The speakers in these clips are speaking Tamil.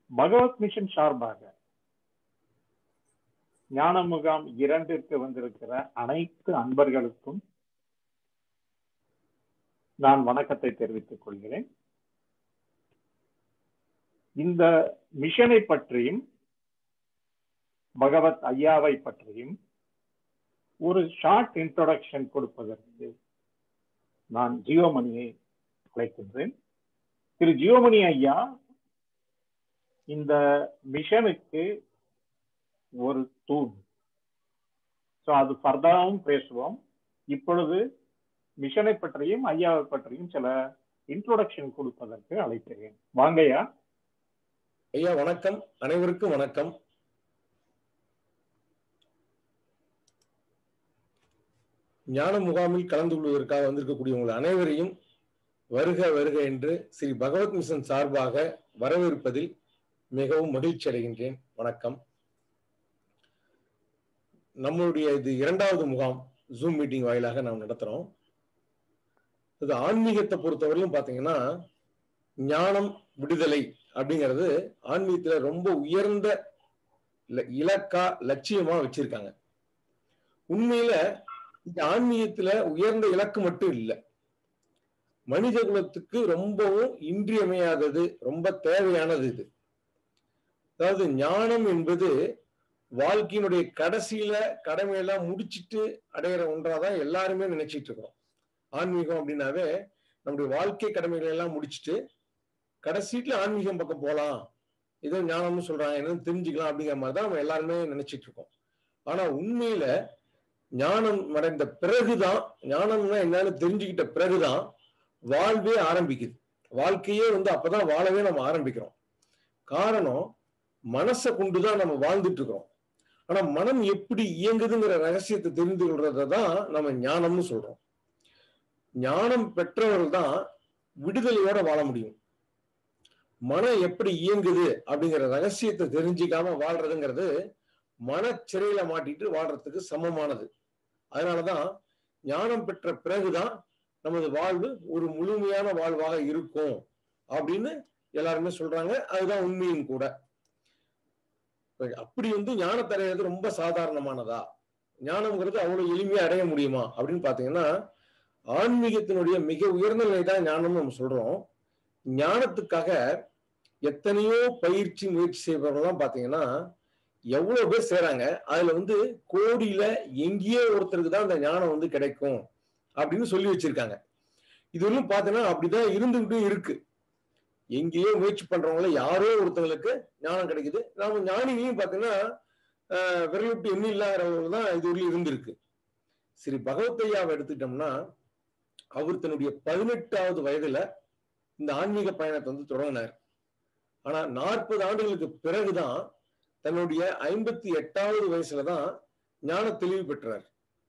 பகவத் மிஷன் சார்பாக ஞான முகாம் இரண்டிற்கு வந்திருக்கிற அனைத்து அன்பர்களுக்கும் நான் வணக்கத்தை தெரிவித்துக் கொள்கிறேன் இந்த மிஷனை பற்றியும் பகவத் ஐயாவை பற்றியும் ஒரு ஷார்ட் இன்ட்ரோடக்ஷன் கொடுப்பதற்கு நான் ஜியோமணியை அழைக்கின்றேன் திரு ஜியோமணி ஐயா இந்த மிஷனுக்கு ஒரு தூண் ஸோ அது ஃபர்தாவும் பேசுவோம் இப்பொழுது மிஷனை பற்றியும் ஐயாவை பற்றியும் சில இன்ட்ரோடக்ஷன் கொடுப்பதற்கு அழைக்கிறேன் வாங்கய்யா ஐயா வணக்கம் அனைவருக்கும் வணக்கம் ஞான முகாமில் கலந்து கொள்வதற்காக வந்திருக்கக்கூடிய உங்கள் அனைவரையும் வருக வருக என்று ஸ்ரீ பகவத் மிஷன் சார்பாக வரவேற்பதில் மிகவும் மகிழ்ச்சி அடைகின்றேன் வணக்கம் நம்மளுடைய இது இரண்டாவது முகாம் ஜூம் மீட்டிங் வாயிலாக நாம் நடத்துறோம் இது ஆன்மீகத்தை பொறுத்தவரையிலும் பாத்தீங்கன்னா ஞானம் விடுதலை அப்படிங்கிறது ஆன்மீகத்துல ரொம்ப உயர்ந்த இலக்கா லட்சியமா வச்சிருக்காங்க உண்மையில இந்த ஆன்மீகத்துல உயர்ந்த இலக்கு மட்டும் இல்லை மனித குலத்துக்கு ரொம்பவும் இன்றியமையாதது ரொம்ப தேவையானது இது அதாவது ஞானம் என்பது வாழ்க்கையினுடைய கடைசியில கடமையெல்லாம் முடிச்சிட்டு அடையிற ஒன்றாதான் எல்லாருமே நினைச்சிட்டு இருக்கிறோம் ஆன்மீகம் அப்படின்னாவே நம்முடைய வாழ்க்கை கடமைகளை எல்லாம் முடிச்சுட்டு கடைசீட்டுல ஆன்மீகம் பக்கம் போகலாம் ஏதோ ஞானம்னு சொல்றாங்க என்னன்னு தெரிஞ்சுக்கலாம் அப்படிங்கிற மாதிரி தான் நம்ம எல்லாருமே நினைச்சிட்டு இருக்கோம் ஆனா உண்மையில ஞானம் அடைந்த பிறகுதான் ஞானம்னா என்னன்னு தெரிஞ்சுக்கிட்ட பிறகுதான் வாழ்வே ஆரம்பிக்குது வாழ்க்கையே வந்து அப்பதான் வாழவே நம்ம ஆரம்பிக்கிறோம் காரணம் மனசை கொண்டுதான் நம்ம வாழ்ந்துட்டு இருக்கிறோம் ஆனா மனம் எப்படி இயங்குதுங்கிற ரகசியத்தை தெரிந்து கொள்றத தான் நம்ம ஞானம்னு சொல்றோம் ஞானம் பெற்றவர்கள் தான் விடுதலையோட வாழ முடியும் மனம் எப்படி இயங்குது அப்படிங்கிற ரகசியத்தை தெரிஞ்சுக்காம வாழ்றதுங்கிறது மனச்சிறையில மாட்டிட்டு வாழ்றதுக்கு சமமானது அதனாலதான் ஞானம் பெற்ற பிறகுதான் நமது வாழ்வு ஒரு முழுமையான வாழ்வாக இருக்கும் அப்படின்னு எல்லாருமே சொல்றாங்க அதுதான் உண்மையும் கூட அப்படி வந்து ஞானத்தை அடையிறது ரொம்ப சாதாரணமானதா ஞானம்ங்கிறது அவ்வளவு எளிமையா அடைய முடியுமா அப்படின்னு பாத்தீங்கன்னா ஆன்மீகத்தினுடைய மிக உயர்ந்த நிலை தான் ஞானம்னு நம்ம சொல்றோம் ஞானத்துக்காக எத்தனையோ பயிற்சி முயற்சி செய்பவர்கள்லாம் பாத்தீங்கன்னா எவ்வளவு பேர் செய்யறாங்க அதுல வந்து கோடியில எங்கேயோ ஒருத்தருக்கு தான் அந்த ஞானம் வந்து கிடைக்கும் அப்படின்னு சொல்லி வச்சிருக்காங்க இது ஒன்றும் பார்த்தீங்கன்னா அப்படிதான் இருந்துகிட்டும் இருக்கு எங்கேயோ முயற்சி பண்றவங்கள யாரோ ஒருத்தங்களுக்கு ஞானம் கிடைக்குது நாம ஞானிகளையும் பார்த்தீங்கன்னா விரல் விட்டு எண்ணி இல்லாதவங்க தான் இது ஒரு இருந்திருக்கு சரி பகவத்தையாவை எடுத்துட்டோம்னா அவர் தன்னுடைய பதினெட்டாவது வயதுல இந்த ஆன்மீக பயணத்தை வந்து தொடங்கினார் ஆனா நாற்பது ஆண்டுகளுக்கு பிறகுதான் தன்னுடைய ஐம்பத்தி எட்டாவது வயசுலதான் ஞான தெளிவு பெற்றார்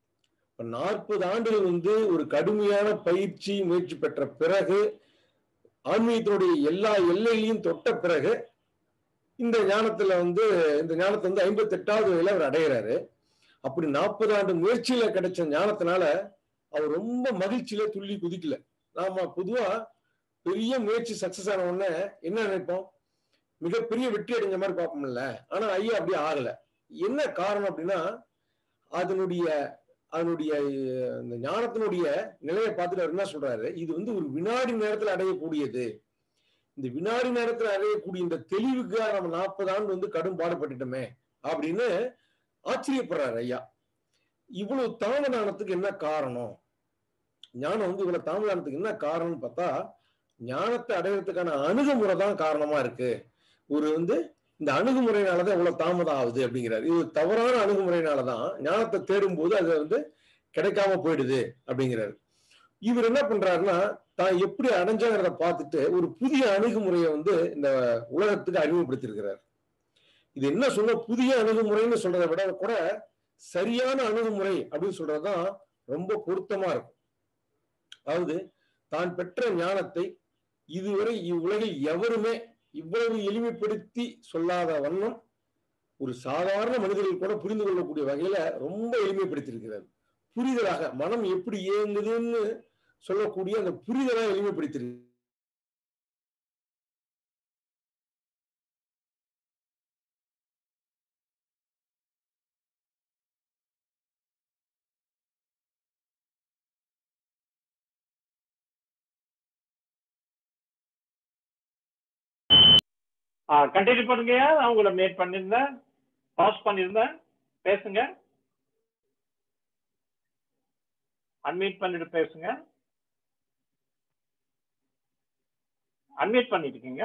நாற்பது ஆண்டுகள் வந்து ஒரு கடுமையான பயிற்சி முயற்சி பெற்ற பிறகு ஆன்மீகத்தினுடைய எல்லா எல்லைகளையும் தொட்ட பிறகு இந்த ஞானத்துல வந்து இந்த ஞானத்தை வந்து ஐம்பத்தி எட்டாவது வயதுல அவர் அடைகிறாரு அப்படி நாற்பது ஆண்டு முயற்சியில கிடைச்ச ஞானத்தினால அவர் ரொம்ப மகிழ்ச்சியில துள்ளி குதிக்கல நாம பொதுவா பெரிய முயற்சி சக்சஸ் ஆன உடனே என்ன நினைப்போம் மிகப்பெரிய வெற்றி அடைஞ்ச மாதிரி பார்ப்போம்ல ஆனா ஐயா அப்படியே ஆகல என்ன காரணம் அப்படின்னா அதனுடைய அதனுடைய இந்த ஞானத்தினுடைய நிலையை பார்த்துட்டு அவர் என்ன சொல்றாரு இது வந்து ஒரு வினாடி நேரத்துல அடையக்கூடியது இந்த வினாடி நேரத்துல அடையக்கூடிய இந்த தெளிவுக்காக நம்ம நாற்பது ஆண்டு வந்து கடும் பாடுபட்டுட்டோமே அப்படின்னு ஆச்சரியப்படுறாரு ஐயா இவ்வளவு தாமதானத்துக்கு என்ன காரணம் ஞானம் வந்து இவ்வளவு தாமதானத்துக்கு என்ன காரணம்னு பார்த்தா ஞானத்தை அடையிறதுக்கான அணுகுமுறை தான் காரணமா இருக்கு ஒரு வந்து இந்த அணுகுமுறையினாலதான் இவ்வளவு தாமதம் ஆகுது அப்படிங்கிறாரு இது தவறான அணுகுமுறையினாலதான் ஞானத்தை தேடும் போது அது வந்து கிடைக்காம போயிடுது அப்படிங்கிறாரு இவர் என்ன பண்றாருன்னா தான் எப்படி அடைஞ்சாங்கிறத பார்த்துட்டு ஒரு புதிய அணுகுமுறையை வந்து இந்த உலகத்துக்கு அறிமுகப்படுத்திருக்கிறார் இது என்ன சொல்ல புதிய அணுகுமுறைன்னு சொல்றதை விட கூட சரியான அணுகுமுறை அப்படின்னு சொல்றதுதான் ரொம்ப பொருத்தமா இருக்கும் அதாவது தான் பெற்ற ஞானத்தை இதுவரை இவ்வுலகில் எவருமே இவ்வளவு எளிமைப்படுத்தி சொல்லாத வண்ணம் ஒரு சாதாரண மனிதர்கள் கூட புரிந்து கொள்ளக்கூடிய வகையில ரொம்ப எளிமைப்படுத்தியிருக்கிறார் புரிதலாக மனம் எப்படி இயங்குதுன்னு சொல்லக்கூடிய அந்த புரிதலாக எளிமைப்படுத்தியிருக்கு ஆ கண்டினியூ பண்ணுங்கய்யா நான் உங்களை மேட் பண்ணியிருந்தேன் பாஸ் பண்ணியிருந்தேன் பேசுங்க அன்மியூட் பண்ணிட்டு பேசுங்க அன்மியூட் பண்ணிட்டு இருக்கீங்க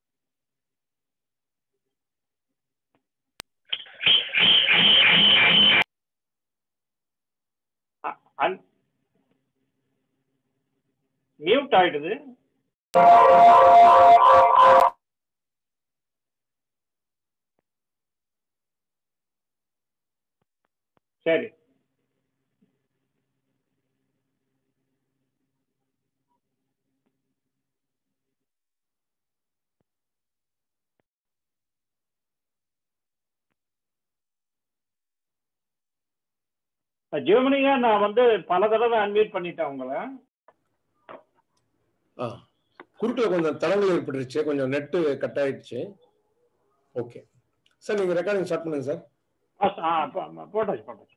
மியூட் ஆயிடுது சரி ஜெர்மனியா நான் வந்து பல தடவை அன்மியூட் பண்ணிட்டேன் உங்களை ஆ குறுக்கில் கொஞ்சம் தடங்கள் ஏற்பட்டுருச்சு கொஞ்சம் நெட்டு கட் ஆயிடுச்சு ஓகே சார் நீங்க ரெக்கார்டிங் ஸ்டார்ட் பண்ணுங்க சார் ஆ போ- போட்டாச்சு போட்டாச்சு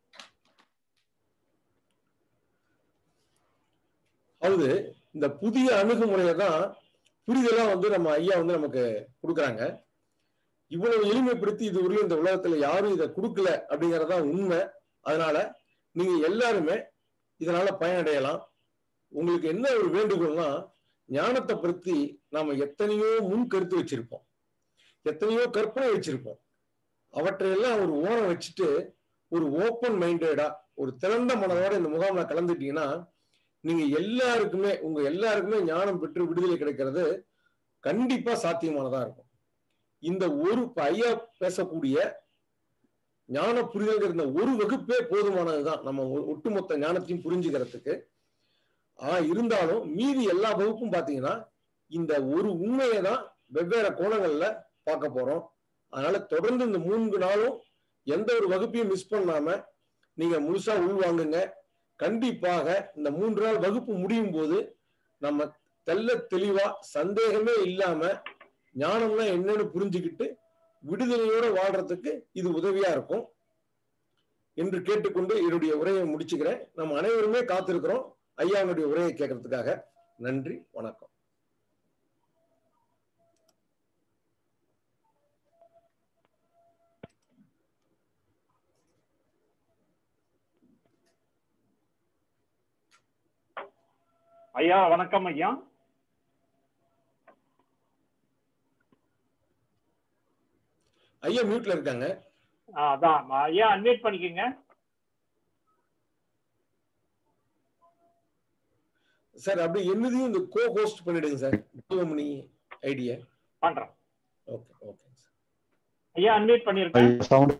அதாவது இந்த புதிய அணுகுமுறையை தான் புரிதலா வந்து நம்ம ஐயா வந்து நமக்கு கொடுக்குறாங்க இவ்வளவு எளிமைப்படுத்தி இது உள்ள இந்த உலகத்துல யாரும் இதை கொடுக்கல அப்படிங்கறதுதான் உண்மை அதனால நீங்க எல்லாருமே இதனால பயனடையலாம் உங்களுக்கு என்ன ஒரு வேண்டுகோள்னா ஞானத்தை பற்றி நாம எத்தனையோ முன் கருத்து வச்சிருப்போம் எத்தனையோ கற்பனை வச்சிருப்போம் அவற்றையெல்லாம் ஒரு ஓரம் வச்சுட்டு ஒரு ஓப்பன் மைண்டடா ஒரு திறந்த மனதோட இந்த முகாம்ல கலந்துட்டீங்கன்னா நீங்க எல்லாருக்குமே உங்க எல்லாருக்குமே ஞானம் பெற்று விடுதலை கிடைக்கிறது கண்டிப்பா சாத்தியமானதா இருக்கும் இந்த ஒரு இப்ப ஐயா பேசக்கூடிய ஞான புரிதல்கிற இந்த ஒரு வகுப்பே போதுமானதுதான் நம்ம ஒ- ஒட்டுமொத்த ஞானத்தையும் புரிஞ்சுக்கிறதுக்கு ஆனா இருந்தாலும் மீதி எல்லா வகுப்பும் பாத்தீங்கன்னா இந்த ஒரு உண்மையை தான் வெவ்வேறு கோணங்கள்ல பார்க்க போறோம் அதனால தொடர்ந்து இந்த மூன்று நாளும் எந்த ஒரு வகுப்பையும் மிஸ் பண்ணாம நீங்க முழுசா உள்வாங்குங்க கண்டிப்பாக இந்த மூன்று நாள் வகுப்பு முடியும் போது நம்ம தெல்ல தெளிவா சந்தேகமே இல்லாம ஞானம்னா என்னன்னு புரிஞ்சுக்கிட்டு விடுதலையோட வாழ்றதுக்கு இது உதவியா இருக்கும் என்று கேட்டுக்கொண்டு என்னுடைய உரையை முடிச்சுக்கிறேன் நம்ம அனைவருமே காத்திருக்கிறோம் ஐயாவுடைய உரையை கேட்கறதுக்காக நன்றி வணக்கம் ஐயா வணக்கம் ஐயா ஐயா மியூட்ல இருக்காங்க ஆ, அதான் ஐயா அன்மியூட் பண்ணிக்கோங்க சார் அப்படியே என்னதையும் இந்த கோ ஹோஸ்ட் பண்ணிடுங்க சார் ஜியோமணி ஐடியா பண்றேன் ஓகே ஓகே ஐயா அன்மியூட் பண்ணிருக்கேன் சவுண்ட்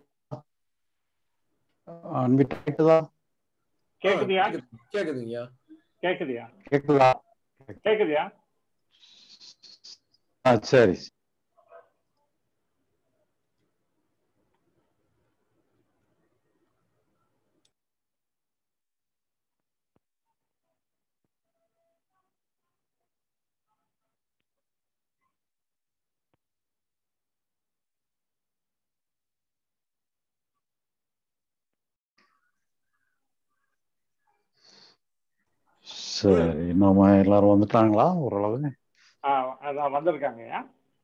அன்மிட் கேக்குதா கேக்குதியா கேக்குதுங்கய்யா கேக்குதியா கேக்குதா கேக்குதியா ஆ சரி சரி நம்ம எல்லாரும் வந்துட்டாங்களா ஓரளவு ஆ, அதான் வந்திருக்காங்க ஐயா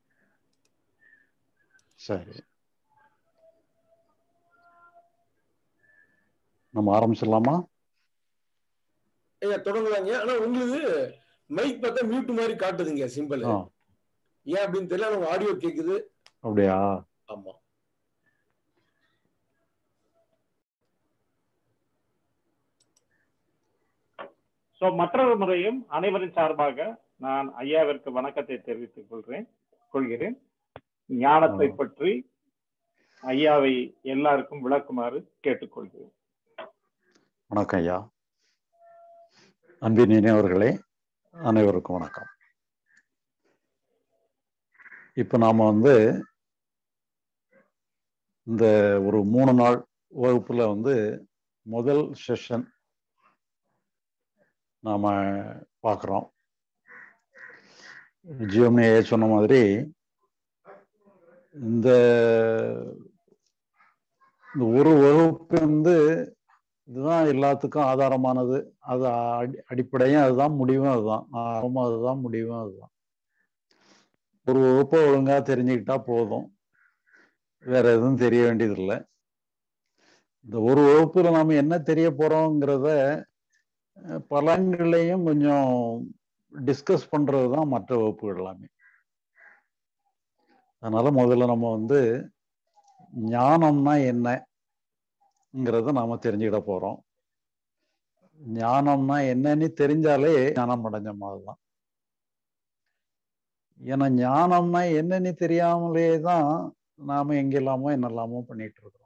சரி நம்ம ஆரம்பிச்சிடலாமா ஐயா தொடங்கலாங்க ஆனா உங்களுக்கு மைக் பார்த்தா மியூட் மாதிரி காட்டுதுங்க சிம்பிள் ஆ ஏன் அப்படின்னு தெரியல ஆனா ஆடியோ கேக்குது அப்படியா ஆமா சோ மற்றொரு முறையும் அனைவரின் சார்பாக நான் ஐயாவிற்கு வணக்கத்தை தெரிவித்துக் கொள்கிறேன் கொள்கிறேன் ஞானத்தை ஆ. பற்றி ஐயாவை எல்லாருக்கும் விளக்குமாறு கேட்டுக்கொள்கிறேன் வணக்கம் ஐயா அன்பின் இனியவர்களே அனைவருக்கும் வணக்கம் இப்போ நாம வந்து இந்த ஒரு மூணு நாள் வகுப்புல வந்து முதல் செஷன் நாம பார்க்குறோம் ஜியோம்னியே சொன்ன மாதிரி இந்த இந்த ஒரு வகுப்பு வந்து இதுதான் எல்லாத்துக்கும் ஆதாரமானது அது அடி அடிப்படையும் அதுதான் முடிவும் அதுதான் ஆரம்பம் அதுதான் முடிவும் அதுதான் ஒரு வகுப்பை ஒழுங்கா தெரிஞ்சுக்கிட்டா போதும் வேற எதுவும் தெரிய வேண்டியதில்லை இந்த ஒரு வகுப்புல நாம என்ன தெரிய போறோங்கிறத அஹ், பலன்களையும் கொஞ்சம் டிஸ்கஸ் பண்றது தான் மற்ற வகுப்புகள் எல்லாமே அதனால முதல்ல நம்ம வந்து ஞானம்னா என்னங்கிறத நாம தெரிஞ்சுக்கிட போறோம் ஞானம்னா என்னன்னு தெரிஞ்சாலே ஞானம் அடைஞ்ச மாதிரி தான் ஏன்னா ஞானம்னா என்னன்னு தெரியாமலே தான் நாம எங்கெல்லாமோ என்னெல்லாமோ பண்ணிட்டு இருக்கிறோம்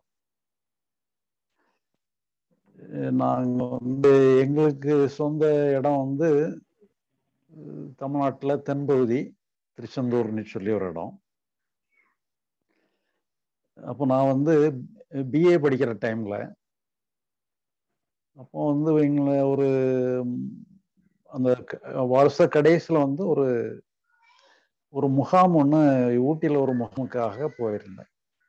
அஹ் நாங்க வந்து எங்களுக்கு சொந்த இடம் வந்து அஹ் தமிழ்நாட்டுல தென்பகுதி திருச்செந்தூர்னு சொல்லி ஒரு இடம் அப்போ நான் வந்து பிஏ படிக்கிற டைம்ல அப்போ வந்து எங்களை ஒரு ம், அந்த க- வருஷ கடைசியில் வந்து ஒரு ஒரு முகாம் ஒன்று ஊட்டியில் ஒரு முகாமுக்காக போயிருந்தேன்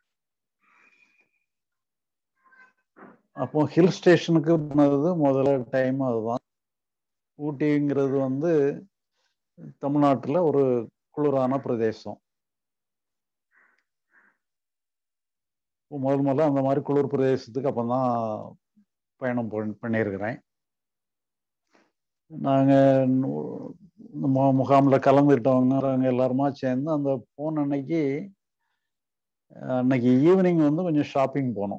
அப்போ ஹில் ஸ்டேஷனுக்கு போனது முதல்ல டைம் அதுதான் ஊட்டிங்கிறது வந்து தமிழ்நாட்டில் ஒரு குளிரான பிரதேசம் இப்போ முதல் முதல்ல அந்த மாதிரி குளிர் பிரதேசத்துக்கு அப்போ தான் பயணம் பண்- பண்ணியிருக்கிறேன் நாங்கள் முகாமில் கலந்துக்கிட்டவங்க நாங்க எல்லாருமா சேர்ந்து அந்த போன அன்னைக்கு அஹ், அன்னைக்கு ஈவினிங் வந்து கொஞ்சம் ஷாப்பிங் போனோம்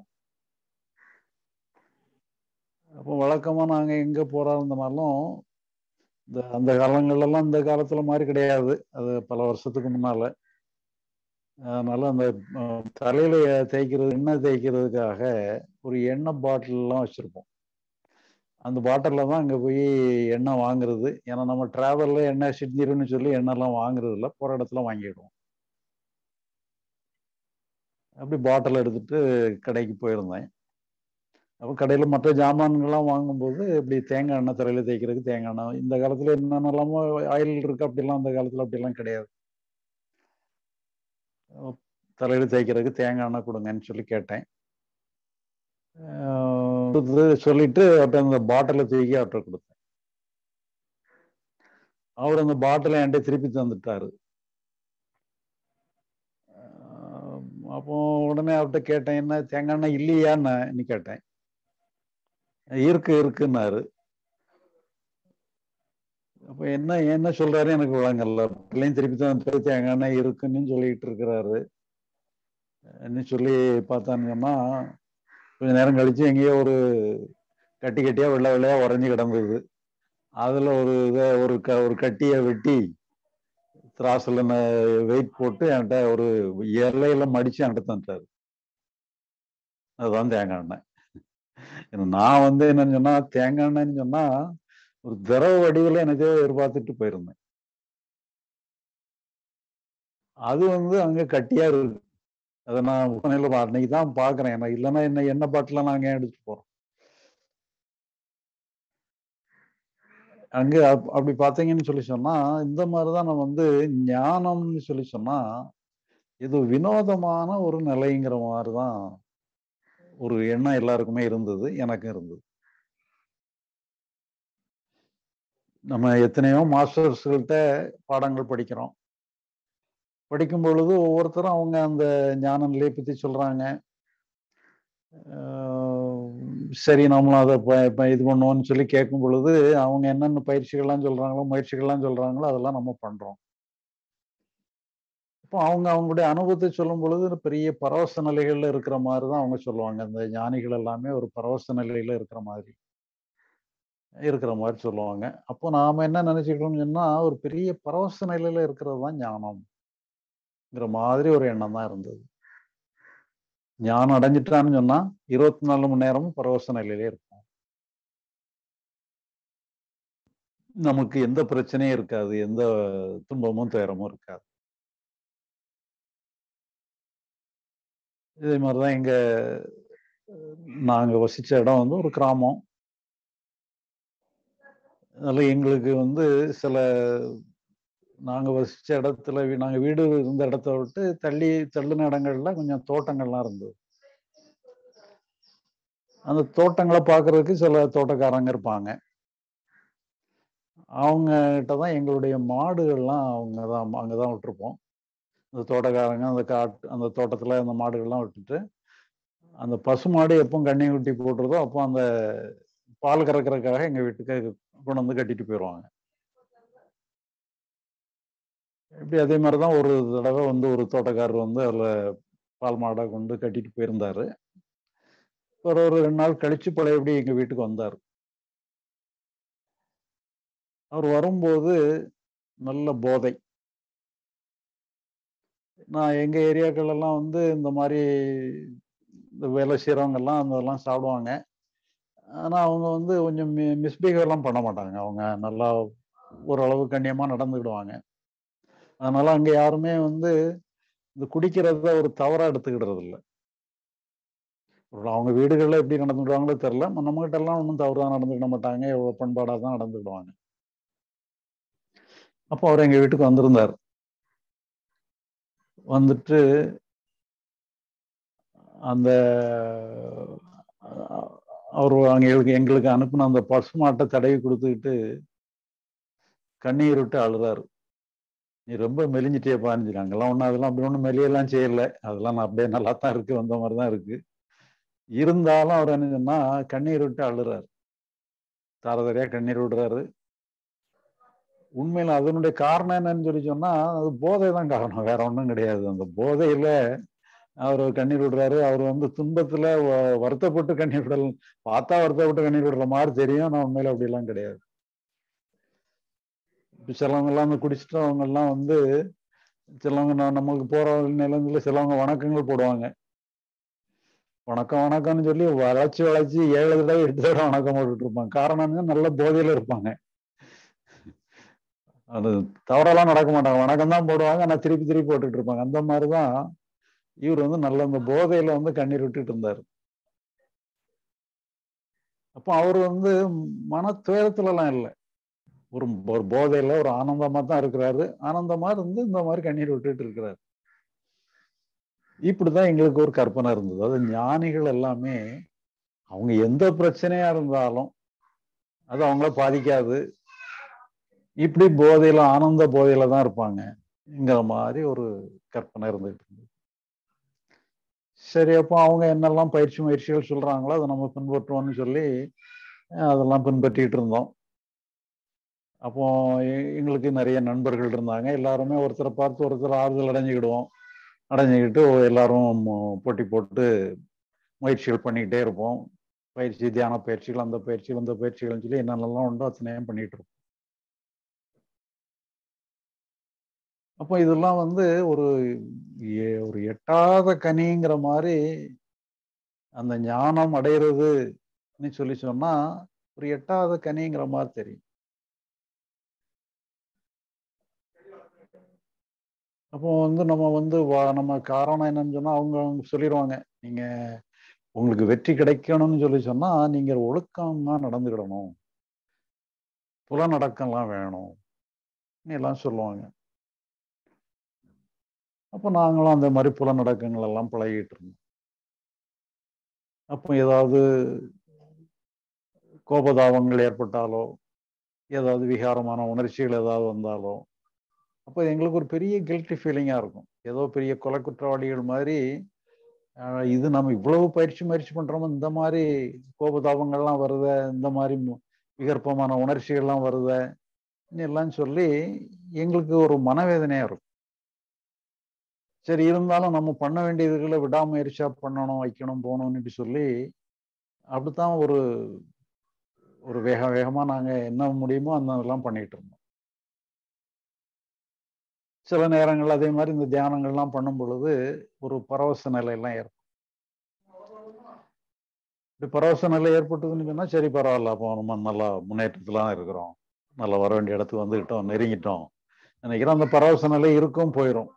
அப்போ வழக்கமாக நாங்கள் எங்கே போகிறா இருந்தனாலும் இந்த அந்த காலங்கள்லாம் இந்த காலத்தில் மாதிரி கிடையாது அது பல வருஷத்துக்கு முன்னால் அதனால அந்த அஹ், தலையில தேய்க்கிறது எண்ணெய் தேய்க்கிறதுக்காக ஒரு எண்ணெய் பாட்டில்லாம் வச்சுருப்போம் அந்த பாட்டிலில் தான் அங்கே போய் எண்ணெய் வாங்குறது ஏன்னா நம்ம டிராவலில் எண்ணெய் சிந்திருன்னு சொல்லி எண்ணெய்லாம் வாங்குறது இல்லை போகிற இடத்துல வாங்கிடுவோம் அப்படி பாட்டில் எடுத்துட்டு கடைக்கு போயிருந்தேன் அப்போ கடையில் மற்ற ஜாமான்கள்லாம் வாங்கும்போது இப்படி தேங்காய் எண்ணெய் தலையில் தேய்க்கிறதுக்கு தேங்காய் எண்ணெய் இந்த காலத்தில் என்னென்னலாமோ ஆயில் இருக்கு அப்படிலாம் அந்த காலத்தில் அப்படிலாம் கிடையாது தலையில் தேய்க்கிறதுக்கு தேங்காய் எண்ணெய் கொடுங்கன்னு சொல்லி கேட்டேன் ஆஹ் கொடுத்து சொல்லிட்டு அவர்கிட்ட அந்த பாட்டிலை தூக்கி அவர்கிட்ட கொடுத்தேன் அவர் அந்த பாட்டிலை என்கிட்ட திருப்பி தந்துட்டாரு ஆஹ் அப்போ உடனே அவர்கிட்ட கேட்டேன் என்ன தேங்காய் எண்ணெய் இல்லையான்னு கேட்டேன் இருக்கு இருக்குன்னாரு அப்ப என்ன என்ன சொல்றாரு எனக்கு விளங்கல பிள்ளையும் திருப்பி தான் தேங்காய் எண்ணெய் இருக்குன்னு சொல்லிட்டு இருக்கிறாரு என்ன சொல்லி பார்த்தான்னு சொன்னா கொஞ்ச நேரம் கழிச்சு எங்கேயோ ஒரு கட்டி கட்டியா வெள்ளை வெள்ளையா உறைஞ்சு கிடந்தது அதுல ஒரு இதை ஒரு க ஒரு கட்டியை வெட்டி திராசுல வெயிட் போட்டு என்கிட்ட ஒரு இலையில மடிச்சு என்கிட்ட தந்துட்டாரு அதுதான் தேங்காய் எண்ணெய் ஏன்னா நான் வந்து என்னன்னு சொன்னா தேங்காய் எண்ணெய்ன்னு சொன்னா ஒரு திரவ வடிவில் எனக்கு எதிர்பார்த்துட்டு போயிருந்தேன் அது வந்து அங்க கட்டியா இருக்கு அதை நான் உடனே அன்னைக்கு தான் பாக்குறேன் எனக்கு இல்லைன்னா என்ன எண்ணெய் பாட்டிலாம் நாங்க ஏன் எடுத்துட்டு போறோம் அங்க அப்- அப்படி பார்த்தீங்கன்னு சொல்லி சொன்னா இந்த மாதிரிதான் நம்ம வந்து ஞானம்னு சொல்லி சொன்னா இது வினோதமான ஒரு நிலைங்கிற மாதிரிதான் ஒரு எண்ணம் எல்லாருக்குமே இருந்தது எனக்கும் இருந்தது நம்ம எத்தனையோ மாஸ்டர்ஸ்கிட்ட பாடங்கள் படிக்கிறோம் படிக்கும் பொழுது ஒவ்வொருத்தரும் அவங்க அந்த ஞான நிலையை பத்தி சொல்றாங்க ஆஹ் சரி நம்மளும் அதை ப- ப- இது பண்ணுவோம்னு சொல்லி கேட்கும் பொழுது அவங்க என்னென்ன பயிற்சிகள்லாம் சொல்றாங்களோ முயற்சிகள்லாம் சொல்றாங்களோ அதெல்லாம் நம்ம பண்றோம் இப்போ அவங்க அவங்களுடைய அனுபவத்தை சொல்லும் பொழுது பெரிய பரவச நிலைகள்ல இருக்கிற மாதிரி தான் அவங்க சொல்லுவாங்க அந்த ஞானிகள் எல்லாமே ஒரு பரவச நிலையில இருக்கிற மாதிரி இருக்கிற மாதிரி சொல்லுவாங்க அப்போ நாம என்ன நினைச்சுக்கிட்டோம்னு சொன்னா ஒரு பெரிய பரவச நிலையில இருக்கிறது தான் ஞானம்ங்கிற மாதிரி ஒரு எண்ணம் தான் இருந்தது ஞானம் அடைஞ்சிட்டான்னு சொன்னா இருபத்தி நாலு மணி நேரமும் பரவச நிலையிலே இருக்கும் நமக்கு எந்த பிரச்சனையும் இருக்காது எந்த துன்பமும் துயரமும் இருக்காது இதே மாதிரிதான் எங்க நாங்க வசிச்ச இடம் வந்து ஒரு கிராமம் அதனால எங்களுக்கு வந்து சில நாங்க வசிச்ச இடத்துல வீ- நாங்க வீடு இருந்த இடத்த விட்டு தள்ளி தள்ளின இடங்கள்ல கொஞ்சம் தோட்டங்கள்லாம் இருந்தது அந்த தோட்டங்களை பார்க்கறதுக்கு சில தோட்டக்காரங்க இருப்பாங்க அவங்க கிட்ட தான் எங்களுடைய மாடுகள்லாம் அவங்க தான் அங்கே தான் விட்டுருப்போம் அந்த தோட்டக்காரங்க அந்த காட்டு அந்த தோட்டத்தில் அந்த மாடுகள்லாம் விட்டுட்டு அந்த பசு மாடு எப்போ கண்ணி குட்டி போட்டுறதோ அப்போ அந்த பால் கறக்கிறதுக்காக எங்கள் வீட்டுக்கு கொண்டு வந்து கட்டிட்டு போயிடுவாங்க இப்படி அதே மாதிரி தான் ஒரு தடவை வந்து ஒரு தோட்டக்காரர் வந்து அதில் பால் மாடை கொண்டு கட்டிட்டு போயிருந்தாரு ஒரு ஒரு ரெண்டு நாள் கழிச்சு பழையபடி எங்கள் வீட்டுக்கு வந்தார் அவர் வரும்போது நல்ல போதை நான் எங்க ஏரியாக்கள் எல்லாம் வந்து இந்த மாதிரி இந்த வேலை செய்யறவங்க எல்லாம் அதெல்லாம் சாப்பிடுவாங்க ஆனா அவங்க வந்து கொஞ்சம் மிஸ்பிஹேவ் எல்லாம் பண்ண மாட்டாங்க அவங்க நல்லா ஓரளவு கண்ணியமா நடந்துக்கிடுவாங்க அதனால அங்க யாருமே வந்து இந்த குடிக்கிறத ஒரு தவறா எடுத்துக்கிடுறது இல்லை அவங்க வீடுகளில் எப்படி நடந்துக்கிடுவாங்களோ தெரில நம்மகிட்ட எல்லாம் ஒன்றும் தவறாக நடந்துக்கிட மாட்டாங்க எவ்வளோ பண்பாடாக தான் நடந்துக்கிடுவாங்க அப்போ அவர் எங்கள் வீட்டுக்கு வந்திருந்தார் வந்துட்டு அந்த அவர் எங்களுக்கு எங்களுக்கு அனுப்பின அந்த பசுமாட்டை தடவி கொடுத்துக்கிட்டு கண்ணீர் விட்டு அழுறாரு நீ ரொம்ப மெலிஞ்சிட்டே பாருஞ்சிரு அங்கெல்லாம் ஒன்றும் அதெல்லாம் அப்படி ஒன்றும் மெலியெல்லாம் செய்யல அதெல்லாம் நான் அப்படியே நல்லா தான் இருக்கு வந்த மாதிரி தான் இருக்கு இருந்தாலும் அவர் என்ன சொன்னா கண்ணீர் விட்டு அழுறாரு தாரதாரியா கண்ணீர் விடுறாரு உண்மையில அதனுடைய காரணம் என்னன்னு சொல்லி சொன்னா அது போதை தான் காரணம் வேற ஒன்றும் கிடையாது அந்த போதையில அவர் கண்ணீர் விடுறாரு அவர் வந்து துன்பத்துல வருத்தப்பட்டு கண்ணீர் விடல பார்த்தா வருத்தப்பட்டு கண்ணீர் விடுற மாதிரி தெரியும் நான் உண்மையில அப்படிலாம் கிடையாது சிலவங்க எல்லாம் வந்து குடிச்சிட்டு அவங்க எல்லாம் வந்து சிலவங்க நம்மளுக்கு போற நிலங்களில் சிலவங்க வணக்கங்கள் போடுவாங்க வணக்கம் வணக்கம்னு சொல்லி வளைச்சு வளைச்சு ஏழு தடவை எட்டு தடவை வணக்கம் போட்டுட்டு இருப்பாங்க காரணம் நல்ல போதையில இருப்பாங்க அது தவறெல்லாம் நடக்க மாட்டாங்க வணக்கம் தான் போடுவாங்க ஆனா திருப்பி திருப்பி போட்டுட்டு இருப்பாங்க அந்த மாதிரிதான் இவர் வந்து நல்ல அந்த போதையில வந்து கண்ணீர் விட்டுட்டு இருந்தாரு அப்போ அவர் வந்து மன துயரத்துல எல்லாம் இல்லை ஒரு ஒரு போதையில ஒரு ஆனந்தமா தான் இருக்கிறாரு ஆனந்தமா இருந்து இந்த மாதிரி கண்ணீர் விட்டுட்டு இருக்கிறாரு இப்படிதான் எங்களுக்கு ஒரு கற்பனை இருந்தது அது ஞானிகள் எல்லாமே அவங்க எந்த பிரச்சனையா இருந்தாலும் அது அவங்கள பாதிக்காது இப்படி போதையில ஆனந்த போதையில தான் இருப்பாங்கங்கிற மாதிரி ஒரு கற்பனை இருந்துகிட்டு இருந்தது சரி அப்போ அவங்க என்னெல்லாம் பயிற்சி முயற்சிகள் சொல்றாங்களோ அதை நம்ம பின்பற்றுவோம்னு சொல்லி அதெல்லாம் பின்பற்றிட்டு இருந்தோம் அப்போ எங்களுக்கு நிறைய நண்பர்கள் இருந்தாங்க எல்லாருமே ஒருத்தரை பார்த்து ஒருத்தர் ஆறுதல் அடைஞ்சுக்கிடுவோம் அடைஞ்சிக்கிட்டு எல்லாரும் போட்டி போட்டு முயற்சிகள் பண்ணிக்கிட்டே இருப்போம் பயிற்சி தியான பயிற்சிகள் அந்த பயிற்சிகள் அந்த பயிற்சிகள்னு சொல்லி என்னென்னலாம் உண்டோ அத்தனையும் பண்ணிட்டு இருப்போம் அப்போ இதெல்லாம் வந்து ஒரு ஒரு எட்டாத கனிங்கிற மாதிரி அந்த ஞானம் அடைகிறதுன்னு சொல்லி சொன்னா ஒரு எட்டாத கனிங்கிற மாதிரி தெரியும் அப்போ வந்து நம்ம வந்து நம்ம காரணம் என்னன்னு சொன்னா அவங்க அவங்க சொல்லிடுவாங்க நீங்க உங்களுக்கு வெற்றி கிடைக்கணும்னு சொல்லி சொன்னா நீங்க ஒழுக்கமா நடந்துக்கிடணும் புலநடக்கம்லாம் வேணும் எல்லாம் சொல்லுவாங்க அப்போ நாங்களும் அந்த மாதிரி புலநடக்கங்கள் எல்லாம் பழகிட்டு இருந்தோம் அப்போ ஏதாவது கோபதாபங்கள் ஏற்பட்டாலோ ஏதாவது விகாரமான உணர்ச்சிகள் ஏதாவது வந்தாலோ அப்போ எங்களுக்கு ஒரு பெரிய கில்ட்டி ஃபீலிங்காக இருக்கும் ஏதோ பெரிய கொலை குற்றவாளிகள் மாதிரி இது நம்ம இவ்வளவு பயிற்சி முயற்சி பண்ணுறோமோ இந்த மாதிரி கோபதாபங்கள்லாம் வருத இந்த மாதிரி விகற்பமான உணர்ச்சிகள்லாம் வருத எல்லாம் சொல்லி எங்களுக்கு ஒரு மனவேதனையாக இருக்கும் சரி இருந்தாலும் நம்ம பண்ண வேண்டியதுகளை விடாமுயற்சியா பண்ணணும் வைக்கணும் போகணும்னு சொல்லி அப்படித்தான் ஒரு ஒரு வேக வேகமா நாங்க என்ன முடியுமோ அந்த இதெல்லாம் பண்ணிட்டு இருந்தோம் சில நேரங்கள் அதே மாதிரி இந்த தியானங்கள்லாம் பண்ணும் பொழுது ஒரு பரவச நிலையெல்லாம் ஏற்படும் இப்படி பரவச நிலை ஏற்பட்டதுன்னு சொன்னா சரி பரவாயில்ல அப்போ நம்ம நல்லா முன்னேற்றத்துலாம் இருக்கிறோம் நல்லா வர வேண்டிய இடத்துக்கு வந்துக்கிட்டோம் நெருங்கிட்டோம் நினைக்கிறோம் அந்த பரவச நிலை இருக்கும் போயிடும்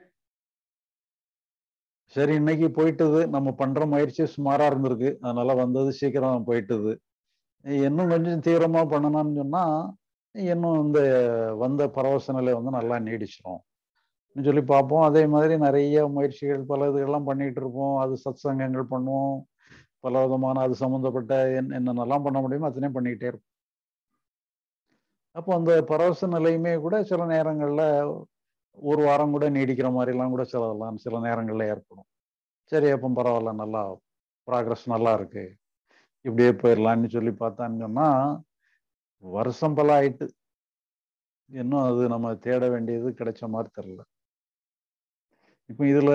சரி இன்னைக்கு போயிட்டது நம்ம பண்ற முயற்சி சுமாரா இருந்திருக்கு அதனால வந்தது சீக்கிரம் போயிட்டது இன்னும் கொஞ்சம் தீவிரமா பண்ணணும்னு சொன்னா இன்னும் இந்த வந்த பரவச நிலை வந்து நல்லா நீடிச்சிடும் சொல்லி பார்ப்போம் அதே மாதிரி நிறைய முயற்சிகள் பல இதுகள்லாம் பண்ணிட்டு இருப்போம் அது சத் சங்கங்கள் பண்ணுவோம் பல விதமான அது சம்மந்தப்பட்ட என்னென்னலாம் பண்ண முடியுமோ அத்தனையும் பண்ணிக்கிட்டே இருப்போம் அப்போ அந்த பரவச நிலையுமே கூட சில நேரங்கள்ல ஒரு வாரம் கூட நீடிக்கிற மாதிரிலாம் கூட சிலதெல்லாம் சில நேரங்களில் ஏற்படும் சரி அப்போ பரவாயில்ல நல்லா ப்ராக்ரஸ் நல்லா இருக்கு இப்படியே போயிடலான்னு சொல்லி பார்த்தான்னு சொன்னா வருஷம் பல ஆயிட்டு இன்னும் அது நம்ம தேட வேண்டியது கிடைச்ச மாதிரி தெரில இப்போ இதுல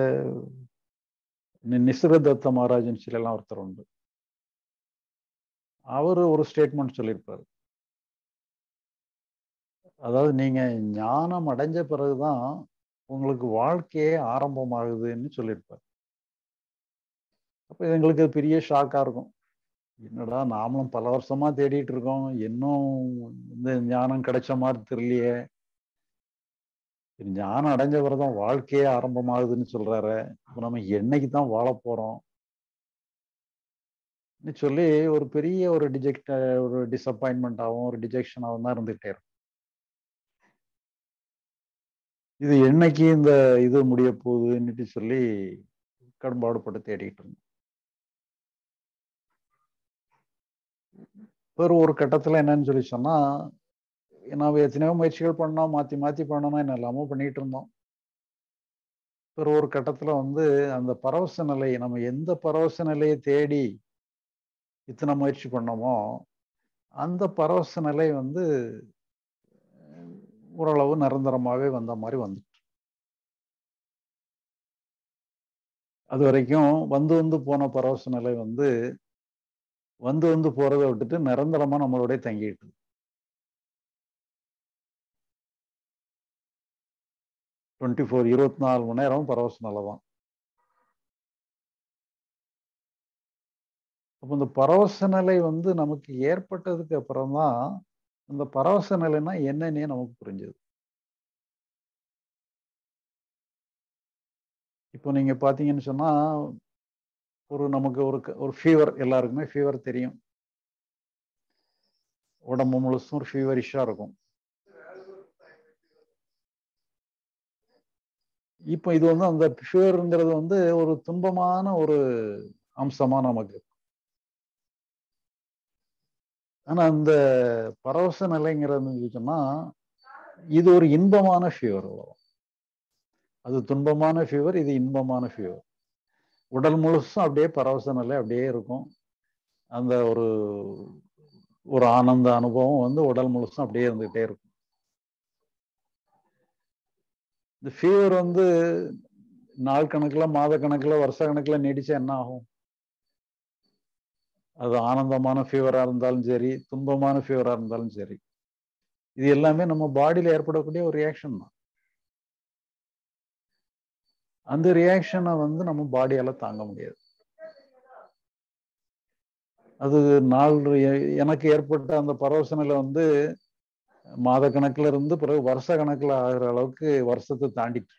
நிசரதத்த மகாராஜன் சிலையெல்லாம் ஒருத்தர் உண்டு அவர் ஒரு ஸ்டேட்மெண்ட் சொல்லியிருப்பாரு அதாவது நீங்க ஞானம் அடைஞ்ச பிறகுதான் உங்களுக்கு வாழ்க்கையே ஆரம்பமாகுதுன்னு சொல்லியிருப்பார் அப்ப எங்களுக்கு பெரிய ஷாக்கா இருக்கும் என்னடா நாமளும் பல வருஷமா தேடிட்டு இருக்கோம் இன்னும் இந்த ஞானம் கிடைச்ச மாதிரி தெரியலையே ஞானம் அடைஞ்ச பிறகுதான் வாழ்க்கையே ஆரம்பமாகுதுன்னு சொல்றாரு இப்ப நம்ம என்னைக்கு தான் வாழ போறோம் சொல்லி ஒரு பெரிய ஒரு டிஜெக்ட் ஒரு டிசப்பாயின்மெண்ட் ஒரு டிஜெக்ஷனாகவும் தான் இருந்துகிட்டே இருக்கும் இது என்னைக்கு இந்த இது முடிய போகுதுன்னுட்டு சொல்லி கடும்பாடுபட்டு தேடிட்டு இருந்தோம் ஒரு ஒரு கட்டத்துல என்னன்னு சொல்லி சொன்னா நாம் எத்தனையோ முயற்சிகள் பண்ணோம் மாத்தி மாத்தி பண்ணணும் என்ன எல்லாமோ பண்ணிட்டு இருந்தோம் ஒரு ஒரு கட்டத்துல வந்து அந்த பரவச நிலை நம்ம எந்த பரவச நிலையை தேடி இத்தனை முயற்சி பண்ணோமோ அந்த பரவச நிலை வந்து ஓரளவு நிரந்தரமாகவே வந்த மாதிரி வந்துட்டு அது வரைக்கும் வந்து வந்து போன பரவச நிலை வந்து வந்து வந்து போறதை விட்டுட்டு நிரந்தரமா நம்மளோட தங்கிட்டு டுவெண்ட்டி ஃபோர் இருபத்தி நாலு மணி நேரம் பரவச நிலை தான் அப்போ இந்த பரவச நிலை வந்து நமக்கு ஏற்பட்டதுக்கு அப்புறம் தான் அந்த பரவச நிலைன்னா என்னன்னே நமக்கு புரிஞ்சது இப்போ நீங்க பாத்தீங்கன்னு சொன்னா ஒரு நமக்கு ஒரு ஒரு ஃபீவர் எல்லாருக்குமே ஃபீவர் தெரியும் உடம்பு முழுசும் ஒரு ஃபீவரிஷா இருக்கும் இப்போ இது வந்து அந்த ஃபீவருங்கிறது வந்து ஒரு துன்பமான ஒரு அம்சமா நமக்கு ஆனா அந்த பரவச நிலைங்கிறது சொன்னா இது ஒரு இன்பமான ஃபீவர் அது துன்பமான ஃபீவர் இது இன்பமான ஃபீவர் உடல் முழுசும் அப்படியே பரவச நிலை அப்படியே இருக்கும் அந்த ஒரு ஒரு ஆனந்த அனுபவம் வந்து உடல் முழுசும் அப்படியே இருந்துகிட்டே இருக்கும் இந்த ஃபீவர் வந்து நாள் கணக்கில் மாத கணக்கில் வருஷ கணக்கில் நீடிச்சா என்ன ஆகும் அது ஆனந்தமான ஃபீவரா இருந்தாலும் சரி துன்பமான ஃபீவரா இருந்தாலும் சரி இது எல்லாமே நம்ம பாடியில ஏற்படக்கூடிய ஒரு ரியாக்ஷன் தான் அந்த ரியாக்ஷனை வந்து நம்ம பாடியால தாங்க முடியாது அது நாள் எனக்கு ஏற்பட்ட அந்த பரவசனில வந்து மாத கணக்குல இருந்து பிறகு வருஷ கணக்குல ஆகிற அளவுக்கு வருஷத்தை தாண்டிட்டு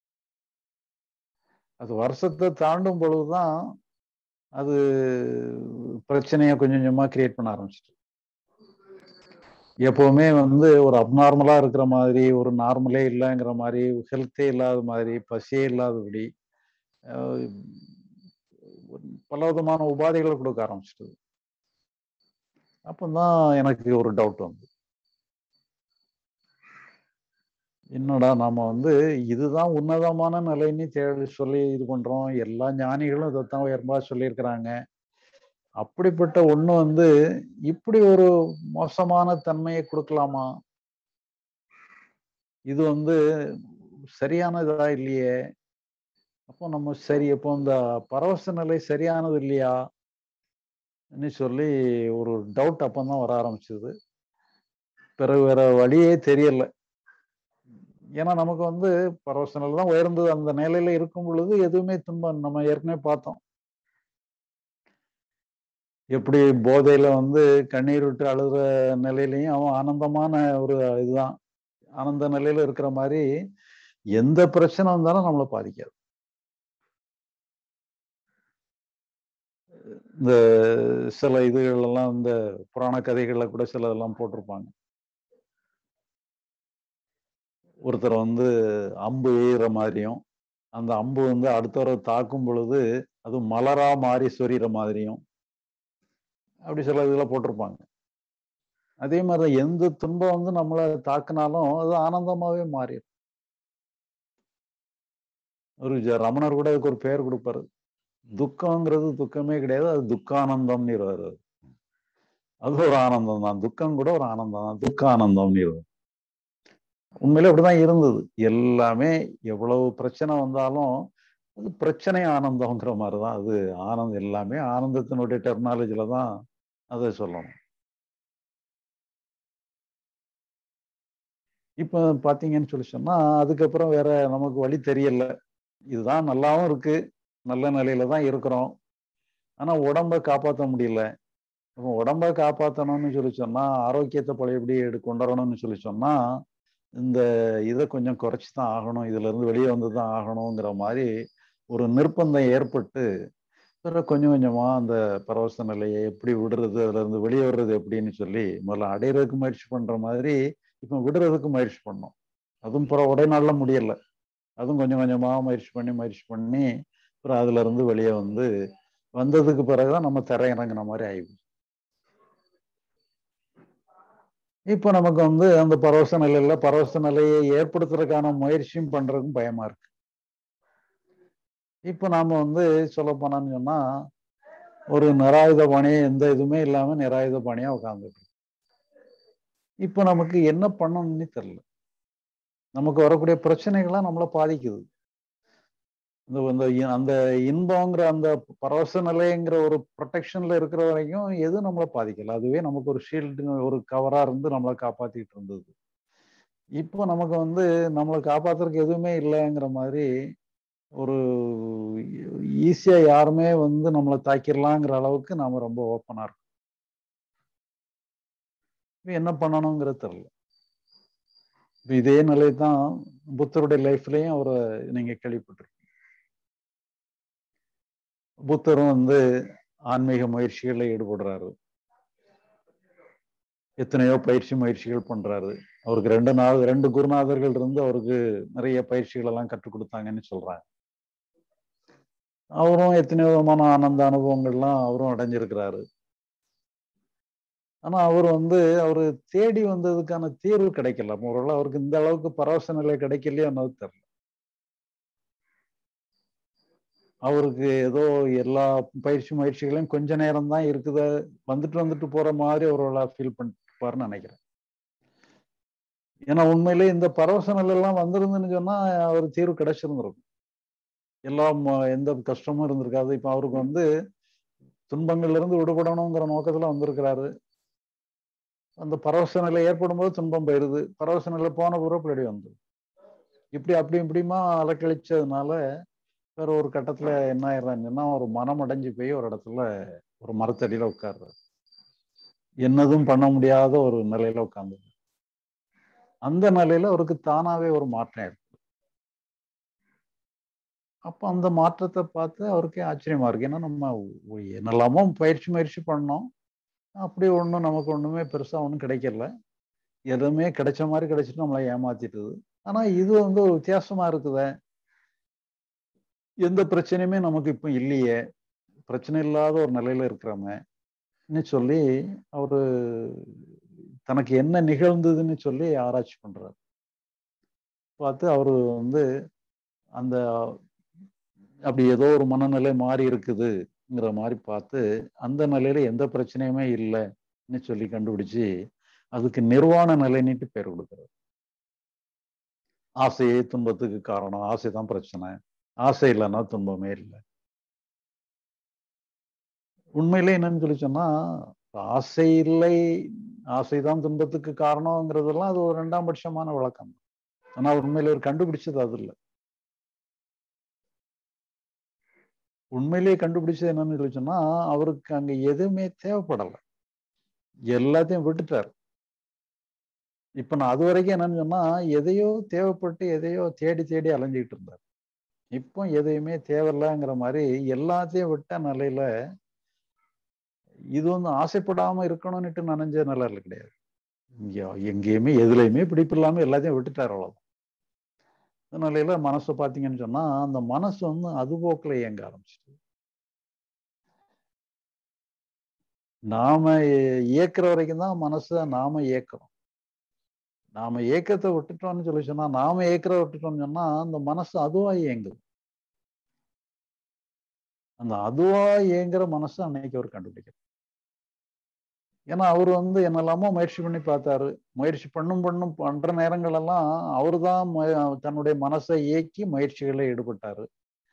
அது வருஷத்தை தாண்டும் பொழுதுதான் அது பிரச்சனையை கொஞ்சம் கொஞ்சமா கிரியேட் பண்ண ஆரம்பிச்சிட்டு எப்பவுமே வந்து ஒரு அப்நார்மலா இருக்கிற மாதிரி ஒரு நார்மலே இல்லைங்கிற மாதிரி ஹெல்த்தே இல்லாத மாதிரி பசியே இல்லாதபடி பல விதமான உபாதைகளை கொடுக்க ஆரம்பிச்சிட்டது அப்பந்தான் எனக்கு ஒரு டவுட் வந்து என்னடா நாம வந்து இதுதான் உன்னதமான நிலைன்னு தேடி சொல்லி இது பண்றோம் எல்லா ஞானிகளும் இதைத்தான் உயர்வா சொல்லியிருக்கிறாங்க அப்படிப்பட்ட ஒண்ணு வந்து இப்படி ஒரு மோசமான தன்மையை கொடுக்கலாமா இது வந்து சரியான இதா இல்லையே அப்போ நம்ம சரி அப்போ இந்த பரவச நிலை சரியானது இல்லையா சொல்லி ஒரு டவுட் அப்பந்தான் வர ஆரம்பிச்சது பிறகு வேற வழியே தெரியல ஏன்னா நமக்கு வந்து பரவச நிலை தான் உயர்ந்தது அந்த நிலையில இருக்கும் பொழுது எதுவுமே துன்பம் நம்ம ஏற்கனவே பார்த்தோம் எப்படி போதையில வந்து கண்ணீர் விட்டு அழுகிற நிலையிலையும் அவன் ஆனந்தமான ஒரு இதுதான் ஆனந்த நிலையில இருக்கிற மாதிரி எந்த பிரச்சனை வந்தாலும் நம்மளை பாதிக்காது இந்த சில இதுகள் எல்லாம் இந்த புராண கதைகள்ல கூட சில இதெல்லாம் போட்டிருப்பாங்க ஒருத்தர் வந்து அம்பு எய்கிற மாதிரியும் அந்த அம்பு வந்து அடுத்தவரை தாக்கும் பொழுது அது மலரா மாறி சொரிகிற மாதிரியும் அப்படி சில இதில் போட்டிருப்பாங்க அதே மாதிரி எந்த துன்பம் வந்து நம்மளை தாக்குனாலும் அது ஆனந்தமாவே மாறிடும் ஒரு ஜ- ரமணர் கூட அதுக்கு ஒரு பெயர் கொடுப்பாரு துக்கம்ங்கிறது துக்கமே கிடையாது அது துக்கானந்தம்னு இருவாரு அது ஒரு ஆனந்தம் தான் துக்கம் கூட ஒரு ஆனந்தம் தான் துக்கானந்தம்னு இருவாரு உண்மையில அப்படிதான் இருந்தது எல்லாமே எவ்வளவு பிரச்சனை வந்தாலும் அது பிரச்சனை ஆனந்தம்ங்கிற மாதிரி தான் அது ஆனந்தம் எல்லாமே ஆனந்தத்தினுடைய டெர்னாலஜில தான் அதை சொல்லணும் இப்போ பார்த்தீங்கன்னு சொல்லி சொன்னா அதுக்கப்புறம் வேற நமக்கு வழி தெரியல இதுதான் நல்லாவும் இருக்கு நல்ல நிலையில தான் இருக்கிறோம் ஆனா உடம்ப காப்பாற்ற முடியல இப்போ உடம்ப காப்பாற்றணும்னு சொல்லி சொன்னா ஆரோக்கியத்தை பழையபடி எடு கொண்டு வரணும்னு சொல்லி சொன்னா இந்த இதை கொஞ்சம் குறைச்சி தான் ஆகணும் இதுல இருந்து வெளியே வந்து தான் ஆகணுங்கிற மாதிரி ஒரு நிர்பந்தம் ஏற்பட்டு பிறகு கொஞ்சம் கொஞ்சமா அந்த பரவச நிலையை எப்படி விடுறது அதுல இருந்து வெளியே வர்றது எப்படின்னு சொல்லி முதல்ல அடையிறதுக்கு முயற்சி பண்ற மாதிரி இப்போ விடுறதுக்கு முயற்சி பண்ணோம் அதுவும் பிற உடை நாள்ல முடியல அதுவும் கொஞ்சம் கொஞ்சமா முயற்சி பண்ணி முயற்சி பண்ணி அப்புறம் அதுல இருந்து வெளியே வந்து வந்ததுக்கு பிறகுதான் நம்ம திரை இறங்குன மாதிரி ஆயிடுச்சு இப்போ நமக்கு வந்து அந்த பரவச நிலையில பரவச நிலையை ஏற்படுத்துறதுக்கான முயற்சியும் பண்றதுக்கும் பயமா இருக்கு இப்போ நாம வந்து சொல்ல போனான்னு சொன்னா ஒரு நிராயுத பாணியை எந்த இதுவுமே இல்லாம நிராயுத பாணியா உட்காந்துட்டு இப்போ நமக்கு என்ன பண்ணணும்னு தெரியல நமக்கு வரக்கூடிய பிரச்சனைகள்லாம் நம்மளை பாதிக்குது இந்த இந்த இ- அந்த இன்பங்கிற அந்த பரவச நிலைங்கிற ஒரு ப்ரொடெக்ஷன்ல இருக்கிற வரைக்கும் எதுவும் நம்மளை பாதிக்கல அதுவே நமக்கு ஒரு ஷீல்டு ஒரு கவரா இருந்து நம்மளை காப்பாத்திட்டு இருந்தது இப்போ நமக்கு வந்து நம்மளை காப்பாத்துறதுக்கு எதுவுமே இல்லைங்கிற மாதிரி ஒரு ஈஸியா யாருமே வந்து நம்மளை தாக்கிடலாங்கிற அளவுக்கு நாம ரொம்ப ஓப்பனா இருக்கோம் இப்ப என்ன பண்ணணுங்கிறது தெரியல இப்ப இதே நிலை தான் புத்தருடைய லைஃப்லயும் அவரை நீங்க கேள்விப்பட்டிருக்கீங்க புத்தரும் வந்து ஆன்மீக முயற்சிகளில் ஈடுபடுறாரு எத்தனையோ பயிற்சி முயற்சிகள் பண்றாரு அவருக்கு ரெண்டு நாள் ரெண்டு குருநாதர்கள் இருந்து அவருக்கு நிறைய பயிற்சிகள் எல்லாம் கற்றுக் கொடுத்தாங்கன்னு சொல்றாங்க அவரும் எத்தனையோ விதமான ஆனந்த அனுபவங்கள்லாம் அவரும் அடைஞ்சிருக்கிறாரு ஆனா அவர் வந்து அவரு தேடி வந்ததுக்கான தீர்வு கிடைக்கல ஒருவேளை அவருக்கு இந்த அளவுக்கு பரவச நிலை கிடைக்கலையோ என்னது தெரியல அவருக்கு ஏதோ எல்லா பயிற்சி முயற்சிகளையும் கொஞ்ச நேரம் தான் இருக்குது வந்துட்டு வந்துட்டு போற மாதிரி அவரோட ஃபீல் பண்ணிருப்பாருன்னு நினைக்கிறேன் ஏன்னா உண்மையிலே இந்த பரவச நிலையெல்லாம் வந்திருந்துன்னு சொன்னா அவர் தீர்வு கிடைச்சிருந்திருக்கும் எல்லாம் ம- எந்த கஷ்டமும் இருந்திருக்காது இப்ப அவருக்கு வந்து துன்பங்கள்ல இருந்து விடுபடணுங்கிற நோக்கத்துல வந்திருக்கிறாரு அந்த பரவச நிலை ஏற்படும் போது துன்பம் போயிருது பரவச நிலை போன பிறகு பின்னாடி வந்து இப்படி அப்படி இப்படியுமா அலக்கழிச்சதுனால வேற ஒரு கட்டத்துல என்ன ஆயிடுறாங்கன்னா ஒரு மனம் அடைஞ்சு போய் ஒரு இடத்துல ஒரு மரத்தடியில உட்கார்றாரு என்னதும் பண்ண முடியாத ஒரு நிலையில உட்கார்ந்து அந்த நிலையில அவருக்கு தானாவே ஒரு மாற்றம் ஏற்படும் அப்ப அந்த மாற்றத்தை பார்த்து அவருக்கே ஆச்சரியமா இருக்கு ஏன்னா நம்ம ஒ- என்னெல்லாமோ பயிற்சி முயற்சி பண்ணோம் அப்படி ஒண்ணும் நமக்கு ஒண்ணுமே பெருசா ஒண்ணும் கிடைக்கல எதுவுமே கிடைச்ச மாதிரி கிடைச்சிட்டு நம்மளை ஏமாத்திட்டுது ஆனா இது வந்து ஒரு வித்தியாசமா இருக்குதே எந்த பிரச்சனையுமே நமக்கு இப்போ இல்லையே பிரச்சனை இல்லாத ஒரு நிலையில இருக்கிறோமே சொல்லி அவரு தனக்கு என்ன நிகழ்ந்ததுன்னு சொல்லி ஆராய்ச்சி பண்றாரு பார்த்து அவரு வந்து அந்த அப்படி ஏதோ ஒரு மனநிலை மாறி இருக்குதுங்கிற மாதிரி பார்த்து அந்த நிலையில எந்த பிரச்சனையுமே இல்லைன்னு சொல்லி கண்டுபிடிச்சு அதுக்கு நிர்வாண நிலைன்னுட்டு பேர் கொடுக்குறாரு ஆசையே துன்பத்துக்கு காரணம் ஆசை தான் பிரச்சனை ஆசை இல்லைன்னா துன்பமே இல்லை உண்மையிலே என்னன்னு சொல்லி சொன்னா ஆசை இல்லை ஆசைதான் துன்பத்துக்கு காரணம்ங்கிறதெல்லாம் அது ஒரு ரெண்டாம் பட்சமான விளக்கம் ஆனா உண்மையில ஒரு கண்டுபிடிச்சது அது இல்லை உண்மையிலேயே கண்டுபிடிச்சது என்னன்னு சொல்லி சொன்னா அவருக்கு அங்க எதுவுமே தேவைப்படலை எல்லாத்தையும் விட்டுட்டார் இப்ப நான் அது வரைக்கும் என்னன்னு சொன்னா எதையோ தேவைப்பட்டு எதையோ தேடி தேடி அலைஞ்சிக்கிட்டு இருந்தார் இப்போ எதையுமே தேவையில்லைங்கிற மாதிரி எல்லாத்தையும் விட்ட நிலையில இது வந்து ஆசைப்படாம இருக்கணும்னுட்டு நினைஞ்ச நிலையில கிடையாது இங்க எங்கேயுமே எதுலையுமே பிடிப்பு இல்லாம எல்லாத்தையும் விட்டுட்டார் அவ்வளவுதான் இந்த நிலையில மனசை பார்த்தீங்கன்னு சொன்னா அந்த மனசு வந்து அதுபோக்கில் இயங்க ஆரம்பிச்சிட்டு நாம இயக்குற வரைக்கும் தான் மனசை நாம இயக்குறோம் நாம ஏக்கத்தை விட்டுட்டோம்னு சொல்லி சொன்னா நாம ஏக்கரை விட்டுட்டோம்னு சொன்னா அந்த மனசு அதுவா இயங்குது அந்த அதுவா ஏங்குற மனசு அன்னைக்கு அவர் கண்டுபிடிக்கிறார் ஏன்னா அவர் வந்து என்னெல்லாமோ முயற்சி பண்ணி பார்த்தாரு முயற்சி பண்ணும் பண்ணும் பண்ற நேரங்கள் எல்லாம் அவரு தான் தன்னுடைய மனசை இயக்கி முயற்சிகளில் ஈடுபட்டாரு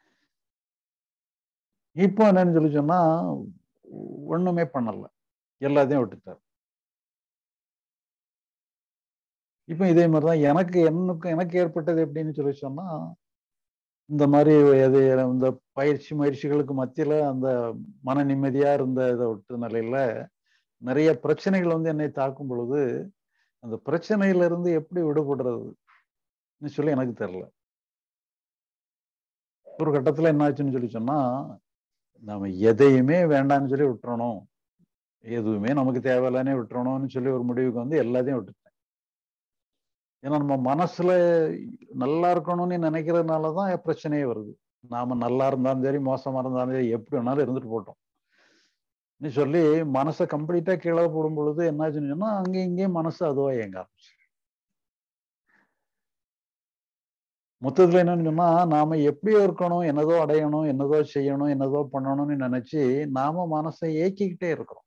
இப்போ என்னன்னு சொல்லி சொன்னா ஒண்ணுமே பண்ணல எல்லாத்தையும் விட்டுட்டார் இப்போ இதே மாதிரிதான் எனக்கு எனக்கு எனக்கு ஏற்பட்டது எப்படின்னு சொல்லி சொன்னா இந்த மாதிரி எது இந்த பயிற்சி முயற்சிகளுக்கு மத்தியில அந்த மன நிம்மதியா இருந்த இதை விட்டு நிலையில நிறைய பிரச்சனைகள் வந்து என்னை தாக்கும் பொழுது அந்த பிரச்சனையில இருந்து எப்படி விடுபடுறதுன்னு சொல்லி எனக்கு தெரியல ஒரு கட்டத்துல என்ன ஆச்சுன்னு சொல்லி சொன்னா நாம எதையுமே வேண்டாம்னு சொல்லி விட்டுறணும் எதுவுமே நமக்கு தேவையில்லானே விட்டுறணும்னு சொல்லி ஒரு முடிவுக்கு வந்து எல்லாத்தையும் விட்டுட்டேன் ஏன்னா நம்ம மனசுல நல்லா இருக்கணும்னு நினைக்கிறதுனாலதான் பிரச்சனையே வருது நாம நல்லா இருந்தாலும் சரி மோசமா இருந்தாலும் சரி எப்படி வேணாலும் இருந்துட்டு போட்டோம் நீ சொல்லி மனசை கம்ப்ளீட்டா கீழே போடும் பொழுது என்னாச்சுன்னு சொன்னா அங்கேயும் இங்கேயும் மனசு அதுவா இயங்க ஆரம்பிச்சு மொத்தத்துல என்னன்னு சொன்னா நாம எப்படியோ இருக்கணும் என்னதோ அடையணும் என்னதோ செய்யணும் என்னதோ பண்ணணும்னு நினைச்சு நாம மனசை இயக்கிக்கிட்டே இருக்கிறோம்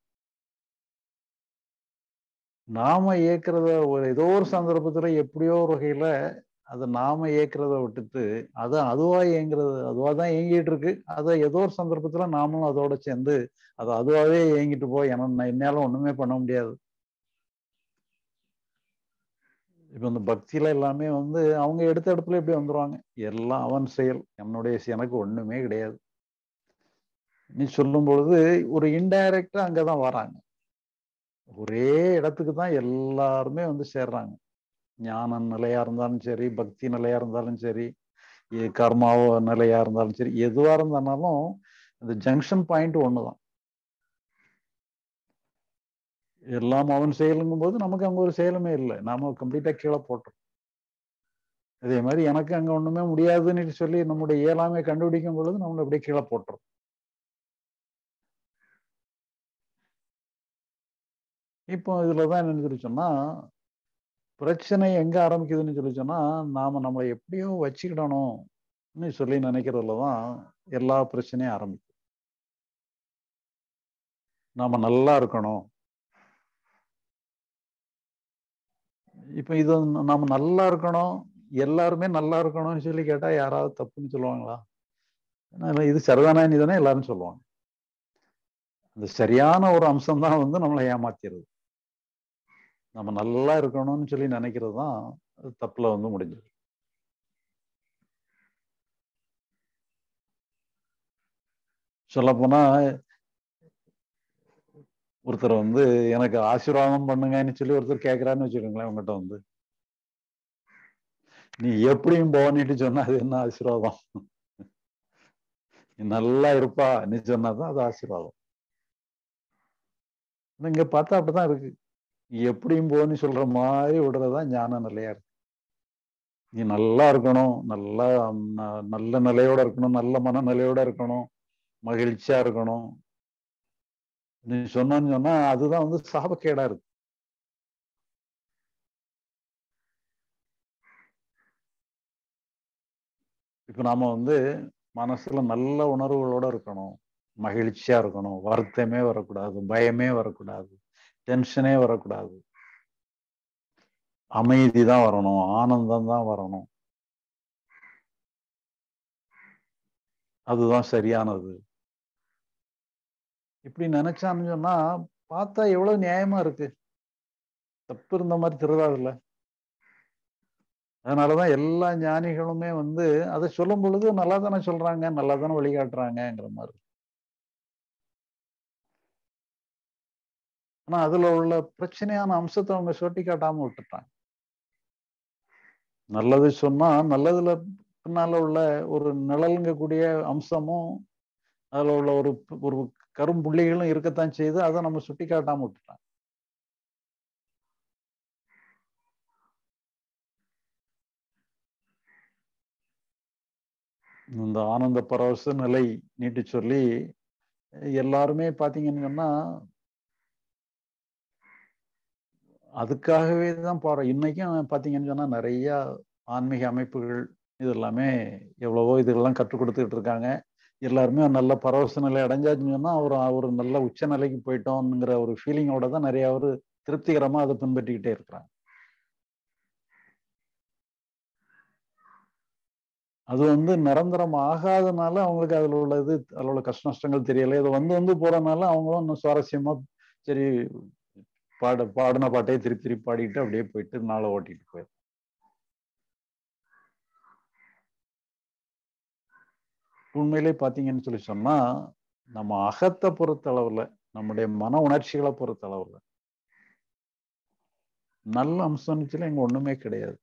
நாம இயக்கிறத ஒரு ஏதோ ஒரு சந்தர்ப்பத்துல எப்படியோ ஒரு வகையில அதை நாம இயக்கிறத விட்டுட்டு அது அதுவா இயங்குறது அதுவா தான் இயங்கிட்டு இருக்கு அதை ஏதோ ஒரு சந்தர்ப்பத்துல நாமளும் அதோட சேர்ந்து அது அதுவாவே இயங்கிட்டு போய் என்ன என்னால ஒண்ணுமே பண்ண முடியாது இப்ப இந்த பக்தியில எல்லாமே வந்து அவங்க எடுத்த இடத்துல இப்படி வந்துருவாங்க எல்லாம் அவன் செயல் என்னுடைய எனக்கு ஒண்ணுமே கிடையாது நீ சொல்லும் பொழுது ஒரு இன்டைரக்டா அங்கதான் வராங்க ஒரே இடத்துக்கு தான் எல்லாருமே வந்து சேர்றாங்க ஞான நிலையா இருந்தாலும் சரி பக்தி நிலையா இருந்தாலும் சரி கர்மாவோ நிலையா இருந்தாலும் சரி எதுவா இருந்தாலும் அந்த ஜங்ஷன் பாயிண்ட் ஒண்ணுதான் எல்லாம் அவன் செயலுங்கும் போது நமக்கு அங்க ஒரு செயலுமே இல்லை நாம கம்ப்ளீட்டா கீழே போட்டோம் அதே மாதிரி எனக்கு அங்க ஒண்ணுமே முடியாதுன்னு சொல்லி நம்முடைய இயலாமை கண்டுபிடிக்கும் பொழுது நம்மளை அப்படியே கீழே போட்டுரும் இப்போ இதுலதான் என்னன்னு சொல்லி சொன்னா பிரச்சனை எங்க ஆரம்பிக்குதுன்னு சொல்லி சொன்னா நாம நம்மளை எப்படியோ வச்சுக்கிடணும்னு சொல்லி நினைக்கிறதுலதான் எல்லா பிரச்சனையும் ஆரம்பிக்கும் நாம நல்லா இருக்கணும் இப்ப இது நாம நல்லா இருக்கணும் எல்லாருமே நல்லா இருக்கணும்னு சொல்லி கேட்டா யாராவது தப்புன்னு சொல்லுவாங்களா இது சரிதானா தானே எல்லாரும் சொல்லுவாங்க அந்த சரியான ஒரு அம்சம் தான் வந்து நம்மளை ஏமாத்திடுது நம்ம நல்லா இருக்கணும்னு சொல்லி நினைக்கிறது தான் தப்புல வந்து முடிஞ்சது சொல்லப்போனா ஒருத்தர் வந்து எனக்கு ஆசீர்வாதம் பண்ணுங்கன்னு சொல்லி ஒருத்தர் கேட்கிறான்னு வச்சுக்கோங்களேன் உங்ககிட்ட வந்து நீ எப்படியும் போனிட்டு சொன்னா அது என்ன ஆசீர்வாதம் நீ நல்லா இருப்பா நீ சொன்னாதான் அது ஆசீர்வாதம் இங்க பார்த்தா அப்படிதான் இருக்கு எப்படியும் போன்னு சொல்ற மாதிரி விடுறதுதான் ஞான நிலையா இருக்கு நீ நல்லா இருக்கணும் நல்லா நல்ல நிலையோட இருக்கணும் நல்ல மனநிலையோட இருக்கணும் மகிழ்ச்சியா இருக்கணும் நீ சொன்னு சொன்னா அதுதான் வந்து சாபக்கேடா இருக்கு இப்ப நாம வந்து மனசுல நல்ல உணர்வுகளோட இருக்கணும் மகிழ்ச்சியா இருக்கணும் வருத்தமே வரக்கூடாது பயமே வரக்கூடாது டென்ஷனே வரக்கூடாது அமைதி தான் வரணும் ஆனந்தம் தான் வரணும் அதுதான் சரியானது இப்படி நினைச்சான்னு சொன்னா பார்த்தா எவ்வளவு நியாயமா இருக்கு தப்பு இருந்த மாதிரி திருதாதுல்ல அதனாலதான் எல்லா ஞானிகளுமே வந்து அதை சொல்லும் பொழுது நல்லா தானே சொல்றாங்க நல்லா தானே வழிகாட்டுறாங்கங்கிற மாதிரி ஆனா அதுல உள்ள பிரச்சனையான அம்சத்தை அவங்க சுட்டி காட்டாம விட்டுட்டாங்க நல்லது சொன்னா நல்லதுல பின்னால உள்ள ஒரு நிழலுங்கக்கூடிய அம்சமும் அதுல உள்ள ஒரு ஒரு கரும்புள்ளிகளும் இருக்கத்தான் செய்து அதை நம்ம சுட்டி காட்டாம விட்டுட்டாங்க இந்த ஆனந்த பரவச நிலை நீட்டு சொல்லி எல்லாருமே பாத்தீங்கன்னு சொன்னா அதுக்காகவே தான் போறோம் இன்னைக்கும் பாத்தீங்கன்னு சொன்னா நிறைய ஆன்மீக அமைப்புகள் இது எல்லாமே எவ்வளவோ இதெல்லாம் கற்றுக் கொடுத்துட்டு இருக்காங்க எல்லாருமே நல்ல பரவச நிலை அடைஞ்சாச்சுன்னு சொன்னா அவர் ஒரு நல்ல உச்ச நிலைக்கு போயிட்டோம்ங்கிற ஒரு ஃபீலிங்கோட தான் நிறைய அவர் திருப்திகரமா அதை பின்பற்றிக்கிட்டே இருக்கிறாங்க அது வந்து நிரந்தரம் ஆகாதனால அவங்களுக்கு அதுல உள்ள இது அதுல உள்ள கஷ்ட நஷ்டங்கள் தெரியல இது வந்து வந்து போறதுனால அவங்களும் இன்னும் சுவாரஸ்யமா சரி பாட பாடின பாட்டையே திருப்பி திருப்பி பாடிட்டு அப்படியே போயிட்டு நாளை ஓட்டிட்டு போயிரு உண்மையிலே பாத்தீங்கன்னு சொல்லி சொன்னா நம்ம அகத்தை பொறுத்த அளவுல நம்முடைய மன உணர்ச்சிகளை பொறுத்த அளவுல நல்ல அம்சம்னு இங்க ஒண்ணுமே கிடையாது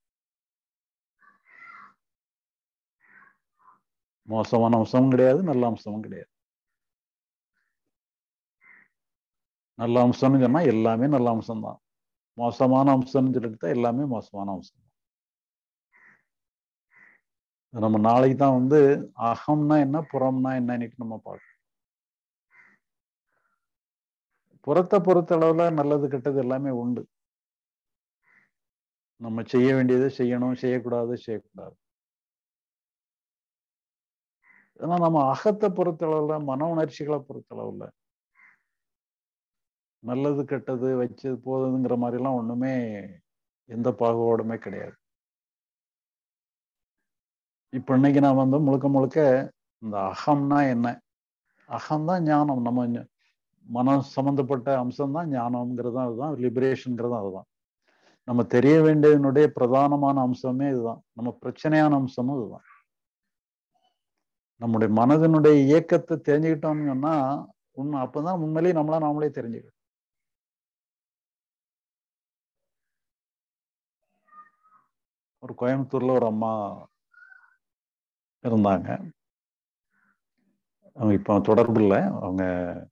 மோசமான அம்சமும் கிடையாது நல்ல அம்சமும் கிடையாது நல்ல அம்சம்னு சொன்னா எல்லாமே நல்ல அம்சம்தான் மோசமான அம்சம்னு சொல்லிட்டு எல்லாமே மோசமான அம்சம் நம்ம நாளைக்கு தான் வந்து அகம்னா என்ன புறம்னா என்னன்னு நம்ம பார்க்கணும் புறத்தை பொறுத்த அளவுல நல்லது கெட்டது எல்லாமே உண்டு நம்ம செய்ய வேண்டியது செய்யணும் செய்யக்கூடாது செய்யக்கூடாது ஆனா நம்ம அகத்தை பொறுத்தளவுல மன உணர்ச்சிகளை பொறுத்தளவுல நல்லது கெட்டது வச்சது போதுங்கிற மாதிரிலாம் ஒண்ணுமே எந்த பாகுபாடுமே கிடையாது இப்ப இன்னைக்கு நான் வந்து முழுக்க முழுக்க இந்த அகம்னா என்ன அகம்தான் ஞானம் நம்ம மனம் சம்பந்தப்பட்ட அம்சம் தான் ஞானம்ங்கிறது அதுதான் லிபரேஷன்ங்கிறது அதுதான் நம்ம தெரிய வேண்டியதனுடைய பிரதானமான அம்சமே இதுதான் நம்ம பிரச்சனையான அம்சமும் இதுதான் நம்முடைய மனதினுடைய இயக்கத்தை தெரிஞ்சுக்கிட்டோம்னு சொன்னா உண்மை அப்பதான் உண்மையிலேயே நம்மளா நாமளே தெரிஞ்சுக்கணும் ஒரு கோயம்புத்தூர்ல ஒரு அம்மா இருந்தாங்க அவங்க இப்போ தொடர்பு இல்லை அவங்க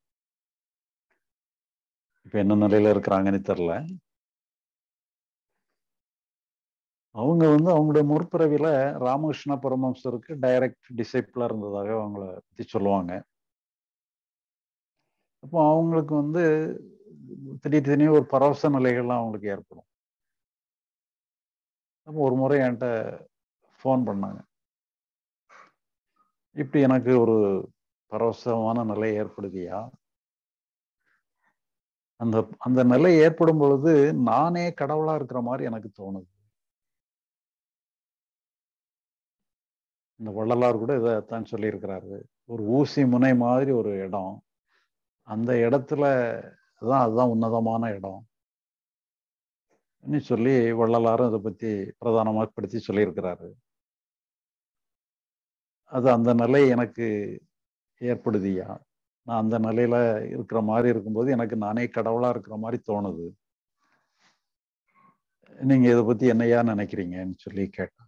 இப்ப என்ன நிலையில இருக்கிறாங்கன்னு தெரில அவங்க வந்து அவங்களுடைய முற்பிறவில ராமகிருஷ்ண பரமஹம்சருக்கு டைரக்ட் டிசைப்பிளா இருந்ததாக அவங்கள பத்தி சொல்லுவாங்க அப்போ அவங்களுக்கு வந்து திடீர் திடீர்னு ஒரு பரவச நிலைகள்லாம் அவங்களுக்கு ஏற்படும் அப்போ ஒரு முறை என்கிட்ட ஃபோன் பண்ணாங்க இப்படி எனக்கு ஒரு பரவசமான நிலை ஏற்படுதியா அந்த அந்த நிலை ஏற்படும் பொழுது நானே கடவுளா இருக்கிற மாதிரி எனக்கு தோணுது இந்த வள்ளலார் கூட இதைத்தான் சொல்லியிருக்கிறாரு ஒரு ஊசி முனை மாதிரி ஒரு இடம் அந்த இடத்துல தான் அதுதான் உன்னதமான இடம் சொல்லி வள்ளலாரும் இதை பத்தி பிரதானமாக படுத்தி சொல்லியிருக்கிறாரு அது அந்த நிலை எனக்கு ஏற்படுதியா நான் அந்த நிலையில இருக்கிற மாதிரி இருக்கும்போது எனக்கு நானே கடவுளா இருக்கிற மாதிரி தோணுது நீங்க இதை பத்தி என்னையா நினைக்கிறீங்கன்னு சொல்லி கேட்டேன்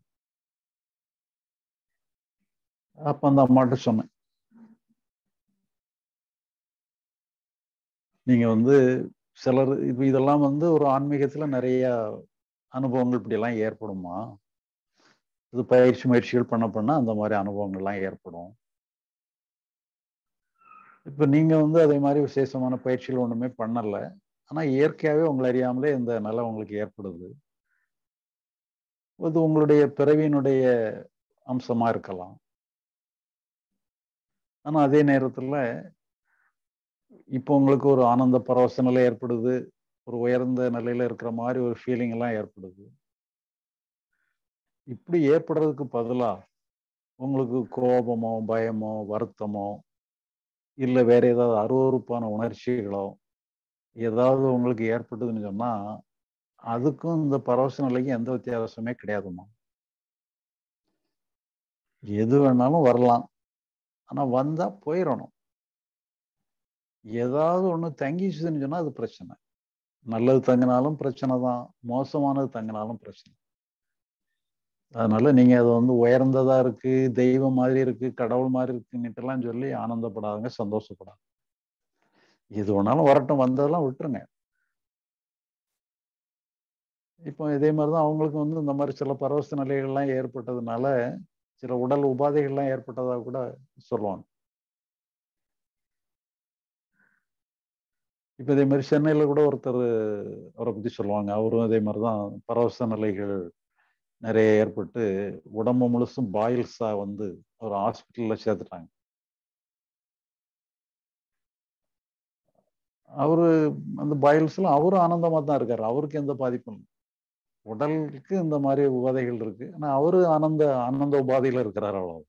அப்ப அந்த அம்மாட்ட சொன்னேன் நீங்க வந்து சிலர் இப்ப இதெல்லாம் வந்து ஒரு ஆன்மீகத்துல நிறைய அனுபவங்கள் இப்படி எல்லாம் ஏற்படுமா இது பயிற்சி முயற்சிகள் பண்ண பண்ண அந்த மாதிரி அனுபவங்கள்லாம் ஏற்படும் இப்ப நீங்க வந்து அதே மாதிரி விசேஷமான பயிற்சிகள் ஒண்ணுமே பண்ணல ஆனா இயற்கையாவே உங்களை அறியாமலே இந்த நிலை உங்களுக்கு ஏற்படுது இது உங்களுடைய பிறவியினுடைய அம்சமா இருக்கலாம் ஆனா அதே நேரத்துல இப்போ உங்களுக்கு ஒரு ஆனந்த பரவச நிலை ஏற்படுது ஒரு உயர்ந்த நிலையில இருக்கிற மாதிரி ஒரு ஃபீலிங் எல்லாம் ஏற்படுது இப்படி ஏற்படுறதுக்கு பதிலா உங்களுக்கு கோபமோ பயமோ வருத்தமோ இல்லை வேற ஏதாவது அருவறுப்பான உணர்ச்சிகளோ ஏதாவது உங்களுக்கு ஏற்பட்டதுன்னு சொன்னா அதுக்கும் இந்த பரவச நிலைக்கும் எந்த வித்தியாசமே கிடையாதுமா எது வேணாலும் வரலாம் ஆனா வந்தா போயிடணும் ஏதாவது ஒண்ணு தங்கிச்சுன்னு சொன்னா அது பிரச்சனை நல்லது தங்கினாலும் பிரச்சனை தான் மோசமானது தங்கினாலும் பிரச்சனை அதனால நீங்க அது வந்து உயர்ந்ததா இருக்கு தெய்வம் மாதிரி இருக்கு கடவுள் மாதிரி இருக்குன்னுட்டுலாம் சொல்லி ஆனந்தப்படாதுங்க சந்தோஷப்படாது எது வேணாலும் வரட்டும் வந்ததெல்லாம் விட்டுருங்க இப்போ இதே மாதிரிதான் அவங்களுக்கு வந்து இந்த மாதிரி சில பரவச நிலைகள்லாம் ஏற்பட்டதுனால சில உடல் உபாதைகள்லாம் ஏற்பட்டதா கூட சொல்லுவாங்க இப்போ இதே மாதிரி சென்னையில கூட ஒருத்தர் அவரை பத்தி சொல்லுவாங்க அவரும் இதே மாதிரிதான் பரவச நிலைகள் நிறைய ஏற்பட்டு உடம்பு முழுசும் பாயில்ஸா வந்து ஒரு ஹாஸ்பிட்டல்ல சேர்த்துட்டாங்க அவரு அந்த பாயில்ஸ்ல அவரும் ஆனந்தமா தான் இருக்காரு அவருக்கு எந்த பாதிப்பும் இல்லை உடலுக்கு இந்த மாதிரி உபாதைகள் இருக்கு ஆனா அவரு ஆனந்த ஆனந்த உபாதையில இருக்கிறார் அவ்வளவு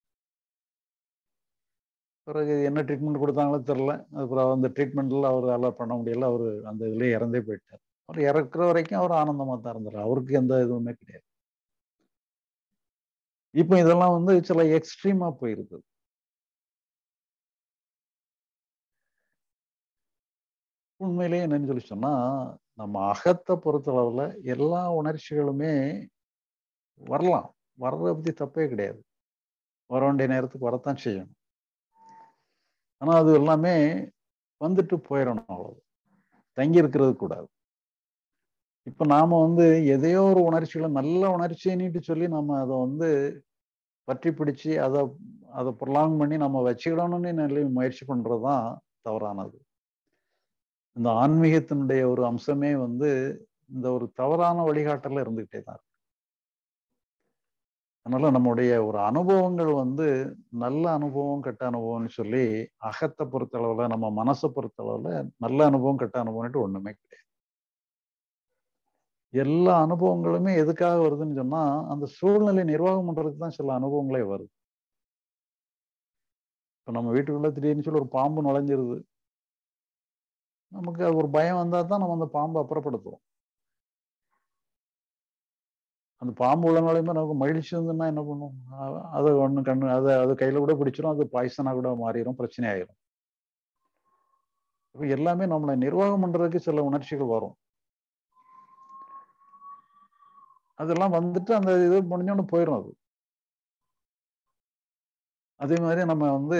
பிறகு என்ன ட்ரீட்மெண்ட் கொடுத்தாங்களோ தெரில அப்புறம் அந்த ட்ரீட்மெண்ட்ல அவர் அலோவ் பண்ண முடியல அவர் அந்த இதுலயே இறந்தே போயிட்டார் அவர் இறக்குற வரைக்கும் அவர் ஆனந்தமா தான் இருந்தார் அவருக்கு எந்த இதுவுமே கிடையாது இப்போ இதெல்லாம் வந்து சில எக்ஸ்ட்ரீமா போயிருக்கு உண்மையிலேயே என்னன்னு சொல்லி சொன்னா நம்ம அகத்தை பொறுத்தளவுல எல்லா உணர்ச்சிகளுமே வரலாம் வர்றதை பத்தி தப்பே கிடையாது வர வேண்டிய நேரத்துக்கு வரத்தான் செய்யணும் ஆனா அது எல்லாமே வந்துட்டு போயிடணும் அவ்வளவு தங்கி இருக்கிறது கூடாது இப்ப நாம வந்து எதையோ ஒரு உணர்ச்சிகளை நல்ல உணர்ச்சின்னுட்டு சொல்லி நம்ம அதை வந்து பற்றி பிடிச்சு அதை அதை ப்ரொலாங் பண்ணி நம்ம வச்சுக்கிடணும்னு நல்ல முயற்சி பண்றதுதான் தவறானது இந்த ஆன்மீகத்தினுடைய ஒரு அம்சமே வந்து இந்த ஒரு தவறான வழிகாட்டல இருந்துகிட்டே தான் இருக்கு அதனால நம்முடைய ஒரு அனுபவங்கள் வந்து நல்ல அனுபவம் கெட்ட அனுபவம்னு சொல்லி அகத்தை பொறுத்தளவுல நம்ம மனசை பொறுத்தளவுல நல்ல அனுபவம் கெட்ட அனுபவம்ட்டு ஒண்ணுமே கிடையாது எல்லா அனுபவங்களுமே எதுக்காக வருதுன்னு சொன்னா அந்த சூழ்நிலை நிர்வாகம் பண்றதுக்கு தான் சில அனுபவங்களே வருது இப்ப நம்ம வீட்டுக்குள்ள திடீர்னு சொல்லி ஒரு பாம்பு நுழைஞ்சிருது நமக்கு ஒரு பயம் வந்தா தான் நம்ம அந்த பாம்பை அப்புறப்படுத்துவோம் அந்த பாம்பு உள்ள நுழையும்போது நமக்கு மகிழ்ச்சி இருந்ததுன்னா என்ன பண்ணும் அதை ஒண்ணு கண்ணு அதை அது கையில கூட பிடிச்சிரும் அது பாய்சனா கூட மாறிடும் பிரச்சனை ஆயிரும் இப்போ எல்லாமே நம்மளை நிர்வாகம் பண்றதுக்கு சில உணர்ச்சிகள் வரும் அதெல்லாம் வந்துட்டு அந்த இது முடிஞ்சோன்னு போயிடும் அது அதே மாதிரி நம்ம வந்து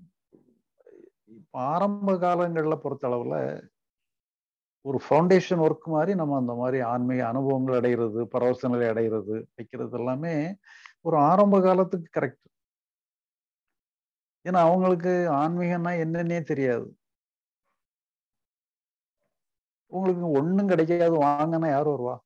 ஆரம்ப காலங்களில் பொறுத்தளவுல ஒரு ஃபவுண்டேஷன் ஒர்க் மாதிரி நம்ம அந்த மாதிரி ஆன்மீக அனுபவங்கள் அடைகிறது பரவச நிலை அடைகிறது வைக்கிறது எல்லாமே ஒரு ஆரம்ப காலத்துக்கு கரெக்ட் ஏன்னா அவங்களுக்கு ஆன்மீகம்னா என்னன்னே தெரியாது உங்களுக்கு ஒன்றும் கிடைக்காது வாங்கன்னா யார் வருவா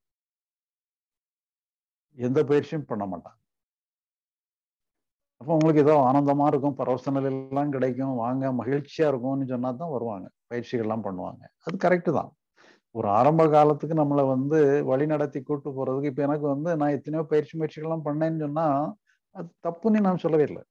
எந்த பயிற்சியும் பண்ண மாட்டாங்க அப்போ உங்களுக்கு ஏதோ ஆனந்தமா இருக்கும் பரவச நிலையெல்லாம் கிடைக்கும் வாங்க மகிழ்ச்சியா இருக்கும்னு சொன்னா தான் வருவாங்க பயிற்சிகள்லாம் பண்ணுவாங்க அது கரெக்டு தான் ஒரு ஆரம்ப காலத்துக்கு நம்மளை வந்து வழி நடத்தி கூட்டு போறதுக்கு இப்ப எனக்கு வந்து நான் எத்தனையோ பயிற்சி முயற்சிகள்லாம் பண்ணேன்னு சொன்னா அது தப்புன்னு நான் சொல்லவே இல்லை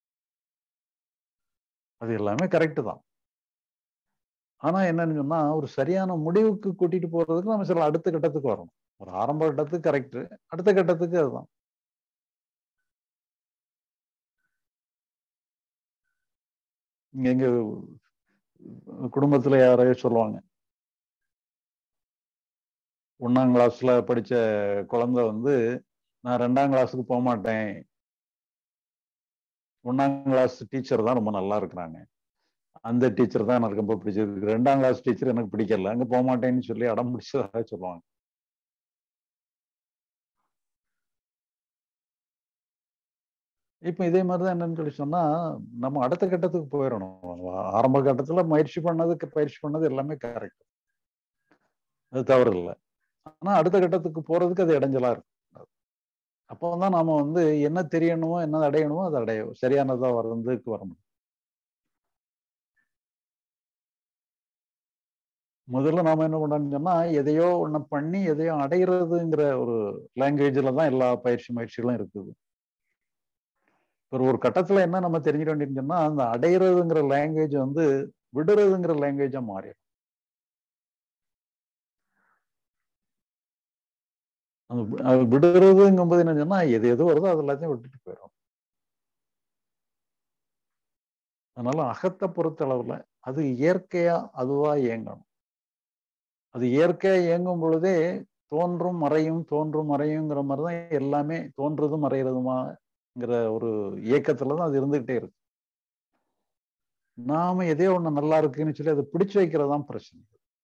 அது எல்லாமே கரெக்டு தான் ஆனா என்னன்னு சொன்னா ஒரு சரியான முடிவுக்கு கூட்டிட்டு போறதுக்கு நம்ம சில அடுத்த கட்டத்துக்கு வரணும் ஒரு ஆரம்ப கட்டத்துக்கு கரெக்ட் அடுத்த கட்டத்துக்கு அதுதான் எங்க குடும்பத்துல யாரையோ சொல்லுவாங்க ஒன்னாம் கிளாஸ்ல படிச்ச குழந்தை வந்து நான் ரெண்டாம் கிளாஸுக்கு போக மாட்டேன் ஒன்னாம் கிளாஸ் டீச்சர் தான் ரொம்ப நல்லா இருக்கிறாங்க அந்த டீச்சர் தான் எனக்கு ரொம்ப பிடிச்சிருக்கு ரெண்டாம் கிளாஸ் டீச்சர் எனக்கு பிடிக்கல அங்க போக மாட்டேன்னு சொல்லி அடம் பிடிச்சதாக சொல்லுவாங்க இப்ப இதே மாதிரிதான் என்னன்னு சொல்லி சொன்னா நம்ம அடுத்த கட்டத்துக்கு போயிடணும் ஆரம்ப கட்டத்துல முயற்சி பண்ணதுக்கு பயிற்சி பண்ணது எல்லாமே கரெக்ட் அது தவறு இல்லை ஆனா அடுத்த கட்டத்துக்கு போறதுக்கு அது இடைஞ்சலா இருக்கும் அப்போ தான் நாம வந்து என்ன தெரியணுமோ என்ன அடையணுமோ அதை அடையும் சரியானதா வர்றதுக்கு வர முடியும் முதல்ல நாம என்ன பண்ணோம்னு சொன்னா எதையோ ஒண்ணு பண்ணி எதையோ அடைகிறதுங்கிற ஒரு லாங்குவேஜ்ல தான் எல்லா பயிற்சி முயற்சிகளும் இருக்குது ஒரு ஒரு கட்டத்துல என்ன நம்ம தெரிஞ்சுக்க வேண்டியதுன்னு சொன்னா அந்த அடையிறதுங்கிற லாங்குவேஜ் வந்து விடுறதுங்கிற லாங்குவேஜா மாறிடும் அது விடுறதுங்கும் போது என்ன சொன்னா எது எது வருதோ அது எல்லாத்தையும் விட்டுட்டு போயிடும் அதனால அகத்தை பொறுத்த அளவுல அது இயற்கையா அதுவா இயங்கணும் அது இயற்கையா இயங்கும் பொழுதே தோன்றும் மறையும் தோன்றும் மறையுங்கிற மாதிரிதான் எல்லாமே தோன்றதும் மறைகிறதுமாங்கிற ஒரு இயக்கத்துல தான் அது இருந்துகிட்டே இருக்கு நாம எதையோ ஒண்ணு நல்லா இருக்குன்னு சொல்லி அதை பிடிச்சு வைக்கிறதான் பிரச்சனை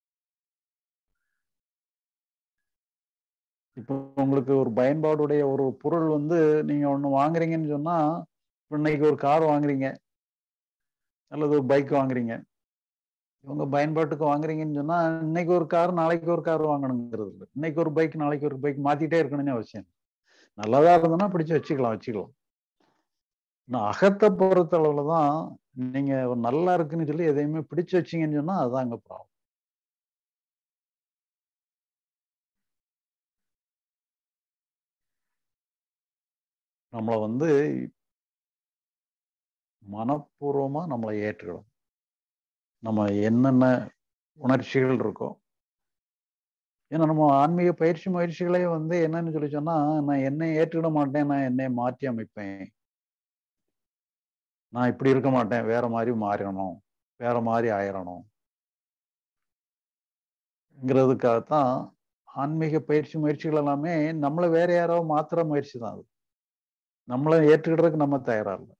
இப்போ உங்களுக்கு ஒரு பயன்பாடுடைய ஒரு பொருள் வந்து நீங்க ஒண்ணு வாங்குறீங்கன்னு சொன்னா இன்னைக்கு ஒரு கார் வாங்குறீங்க அல்லது ஒரு பைக் வாங்குறீங்க உங்க பயன்பாட்டுக்கு வாங்குறீங்கன்னு சொன்னா இன்னைக்கு ஒரு கார் நாளைக்கு ஒரு கார் வாங்கணுங்கிறது இல்லை இன்னைக்கு ஒரு பைக் நாளைக்கு ஒரு பைக் மாத்திட்டே இருக்கணும்னு அவசியம் நல்லதா இருந்ததுன்னா பிடிச்சு வச்சுக்கலாம் வச்சுக்கலாம் நான் அகத்தை பொறுத்த அளவுல தான் நீங்க நல்லா இருக்குன்னு சொல்லி எதையுமே பிடிச்சு வச்சீங்கன்னு சொன்னா அதுதான் அங்க ப்ராப்ளம் நம்மளை வந்து மனப்பூர்வமா நம்மளை ஏற்றுக்கணும் நம்ம என்னென்ன உணர்ச்சிகள் இருக்கோ ஏன்னா நம்ம ஆன்மீக பயிற்சி முயற்சிகளே வந்து என்னன்னு சொல்லி சொன்னா நான் என்னை ஏற்றுக்கிட மாட்டேன் நான் என்னை மாற்றி அமைப்பேன் நான் இப்படி இருக்க மாட்டேன் வேற மாதிரி மாறிடணும் வேற மாதிரி ஆயிரணும் ங்கிறதுக்காகத்தான் ஆன்மீக பயிற்சி முயற்சிகள் எல்லாமே நம்மளை வேற யாரோ மாத்திர முயற்சி தான் அது நம்மளை ஏற்றுக்கிடுறதுக்கு நம்ம தயாரா இல்லை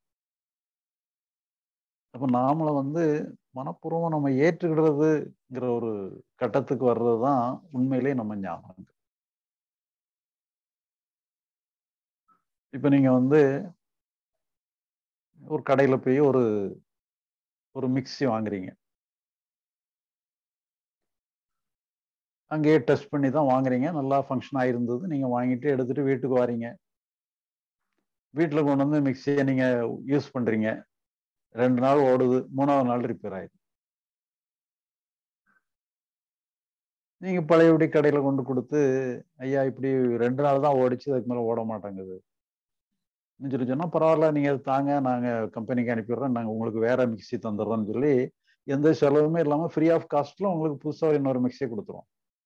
அப்ப நாமளை வந்து மனப்பூர்வம் நம்ம ஏற்றுக்கிடுறதுங்கிற ஒரு கட்டத்துக்கு வர்றது தான் உண்மையிலே நம்ம ஞானம் இப்ப நீங்க வந்து ஒரு கடையில போய் ஒரு ஒரு மிக்ஸி வாங்குறீங்க அங்கேயே டெஸ்ட் பண்ணி தான் வாங்குறீங்க நல்லா ஃபங்க்ஷன் ஆயிருந்தது நீங்க வாங்கிட்டு எடுத்துட்டு வீட்டுக்கு வாரீங்க வீட்டில் கொண்டு வந்து மிக்சியை நீங்க யூஸ் பண்றீங்க ரெண்டு நாள் ஓடுது மூணாவது நாள் ரிப்பேர் ஆயிடுது நீங்க பழையபடி கடையில கொண்டு கொடுத்து ஐயா இப்படி ரெண்டு நாள் தான் ஓடிச்சு அதுக்கு மேல ஓட மாட்டேங்குது சொல்லி சொன்னா பரவாயில்ல நீங்க அதை தாங்க நாங்க கம்பெனிக்கு அனுப்பிடுறோம் நாங்க உங்களுக்கு வேற மிக்சி தந்துடுறோம்னு சொல்லி எந்த செலவுமே இல்லாம ஃப்ரீ ஆஃப் காஸ்ட்ல உங்களுக்கு புதுசா இன்னொரு மிக்சியை கொடுத்துருவோம்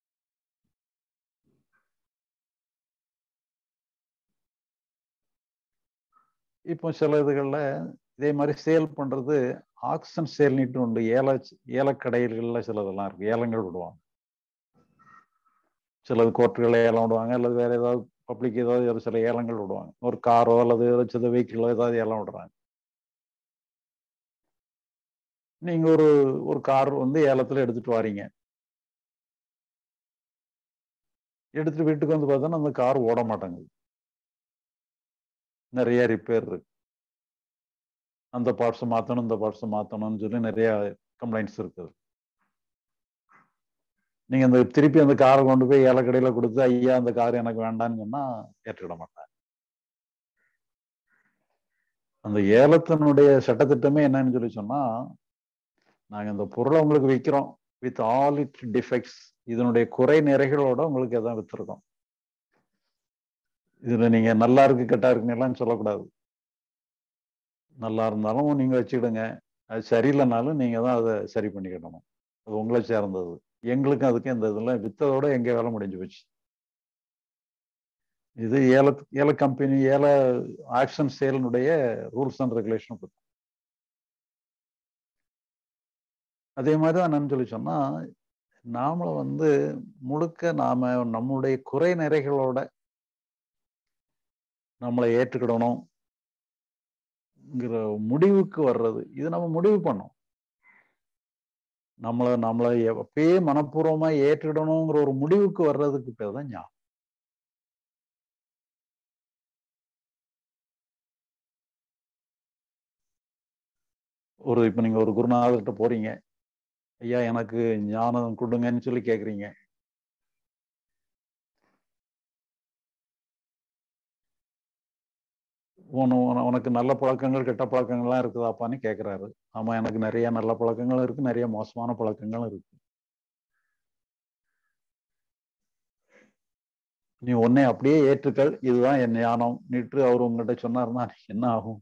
இப்போ சில இதுகளில் இதே மாதிரி சேல் பண்றது ஆக்சன் சேல்னிட்டு உண்டு ஏல ஏலக்கடைகள்ல சிலதெல்லாம் இருக்கு ஏலங்கள் விடுவாங்க சிலது கோர்ட்டுகளை ஏலம் விடுவாங்க அல்லது வேற ஏதாவது பப்ளிக் ஏதாவது ஒரு சில ஏலங்கள் விடுவாங்க ஒரு காரோ அல்லது சில வெஹிக்கிளோ ஏதாவது ஏலம் விடுறாங்க நீங்க ஒரு ஒரு கார் வந்து ஏலத்துல எடுத்துட்டு வாரீங்க எடுத்துட்டு வீட்டுக்கு வந்து பார்த்தோன்னா அந்த கார் ஓட மாட்டேங்குது நிறைய ரிப்பேர் இருக்கு அந்த பார்ட்ஸை மாற்றணும் இந்த பார்ட்ஸை மாற்றணும்னு சொல்லி நிறைய கம்ப்ளைண்ட்ஸ் இருக்குது நீங்க அந்த திருப்பி அந்த காரை கொண்டு போய் ஏலக்கடையில கொடுத்து ஐயா அந்த கார் எனக்கு வேண்டாம்னு சொன்னா ஏற்றுக்கிட மாட்டாங்க அந்த ஏலத்தினுடைய சட்டத்திட்டமே என்னன்னு சொல்லி சொன்னா நாங்க இந்த பொருளை உங்களுக்கு விற்கிறோம் வித் ஆல் இட் டிஃபெக்ட்ஸ் இதனுடைய குறை நிறைகளோட உங்களுக்கு எதாவது வித்துருக்கோம் இதுல நீங்க நல்லா இருக்கு கெட்டா இருக்குன்னு சொல்லக்கூடாது நல்லா இருந்தாலும் நீங்க வச்சுக்கிடுங்க அது சரியில்லைனாலும் நீங்க தான் அதை சரி பண்ணிக்கிடணும் அது உங்களை சேர்ந்தது எங்களுக்கும் அதுக்கும் இந்த இதெல்லாம் வித்ததோட எங்க வேலை முடிஞ்சு போச்சு இது ஏல ஏல கம்பெனி ஏல ஆக்ஷன் சேலினுடைய ரூல்ஸ் அண்ட் ரெகுலேஷன் பத்தி அதே மாதிரி தான் என்னன்னு சொல்லி சொன்னா நாமள வந்து முழுக்க நாம நம்முடைய குறை நிறைகளோட நம்மளை ஏற்றுக்கிடணும்ங்கிற முடிவுக்கு வர்றது இது நம்ம முடிவு பண்ணோம் நம்மளை நம்மளை எப்பயே மனப்பூர்வமா ஏற்றுக்கிடணுங்கிற ஒரு முடிவுக்கு வர்றதுக்கு பேர் தான் ஞாபகம் ஒரு இப்ப நீங்க ஒரு குருநாதர்கிட்ட போறீங்க ஐயா எனக்கு ஞானம் கொடுங்கன்னு சொல்லி கேக்குறீங்க உனக்கு நல்ல பழக்கங்கள் கெட்ட பழக்கங்கள்லாம் இருக்குதாப்பான்னு கேட்குறாரு ஆமா எனக்கு நிறைய நல்ல பழக்கங்களும் இருக்கு நிறைய மோசமான பழக்கங்களும் இருக்கு நீ உன்னை அப்படியே ஏற்றுக்கள் இதுதான் என் ஞானம் நீட்டு அவர் உங்ககிட்ட சொன்னாருன்னா என்ன ஆகும்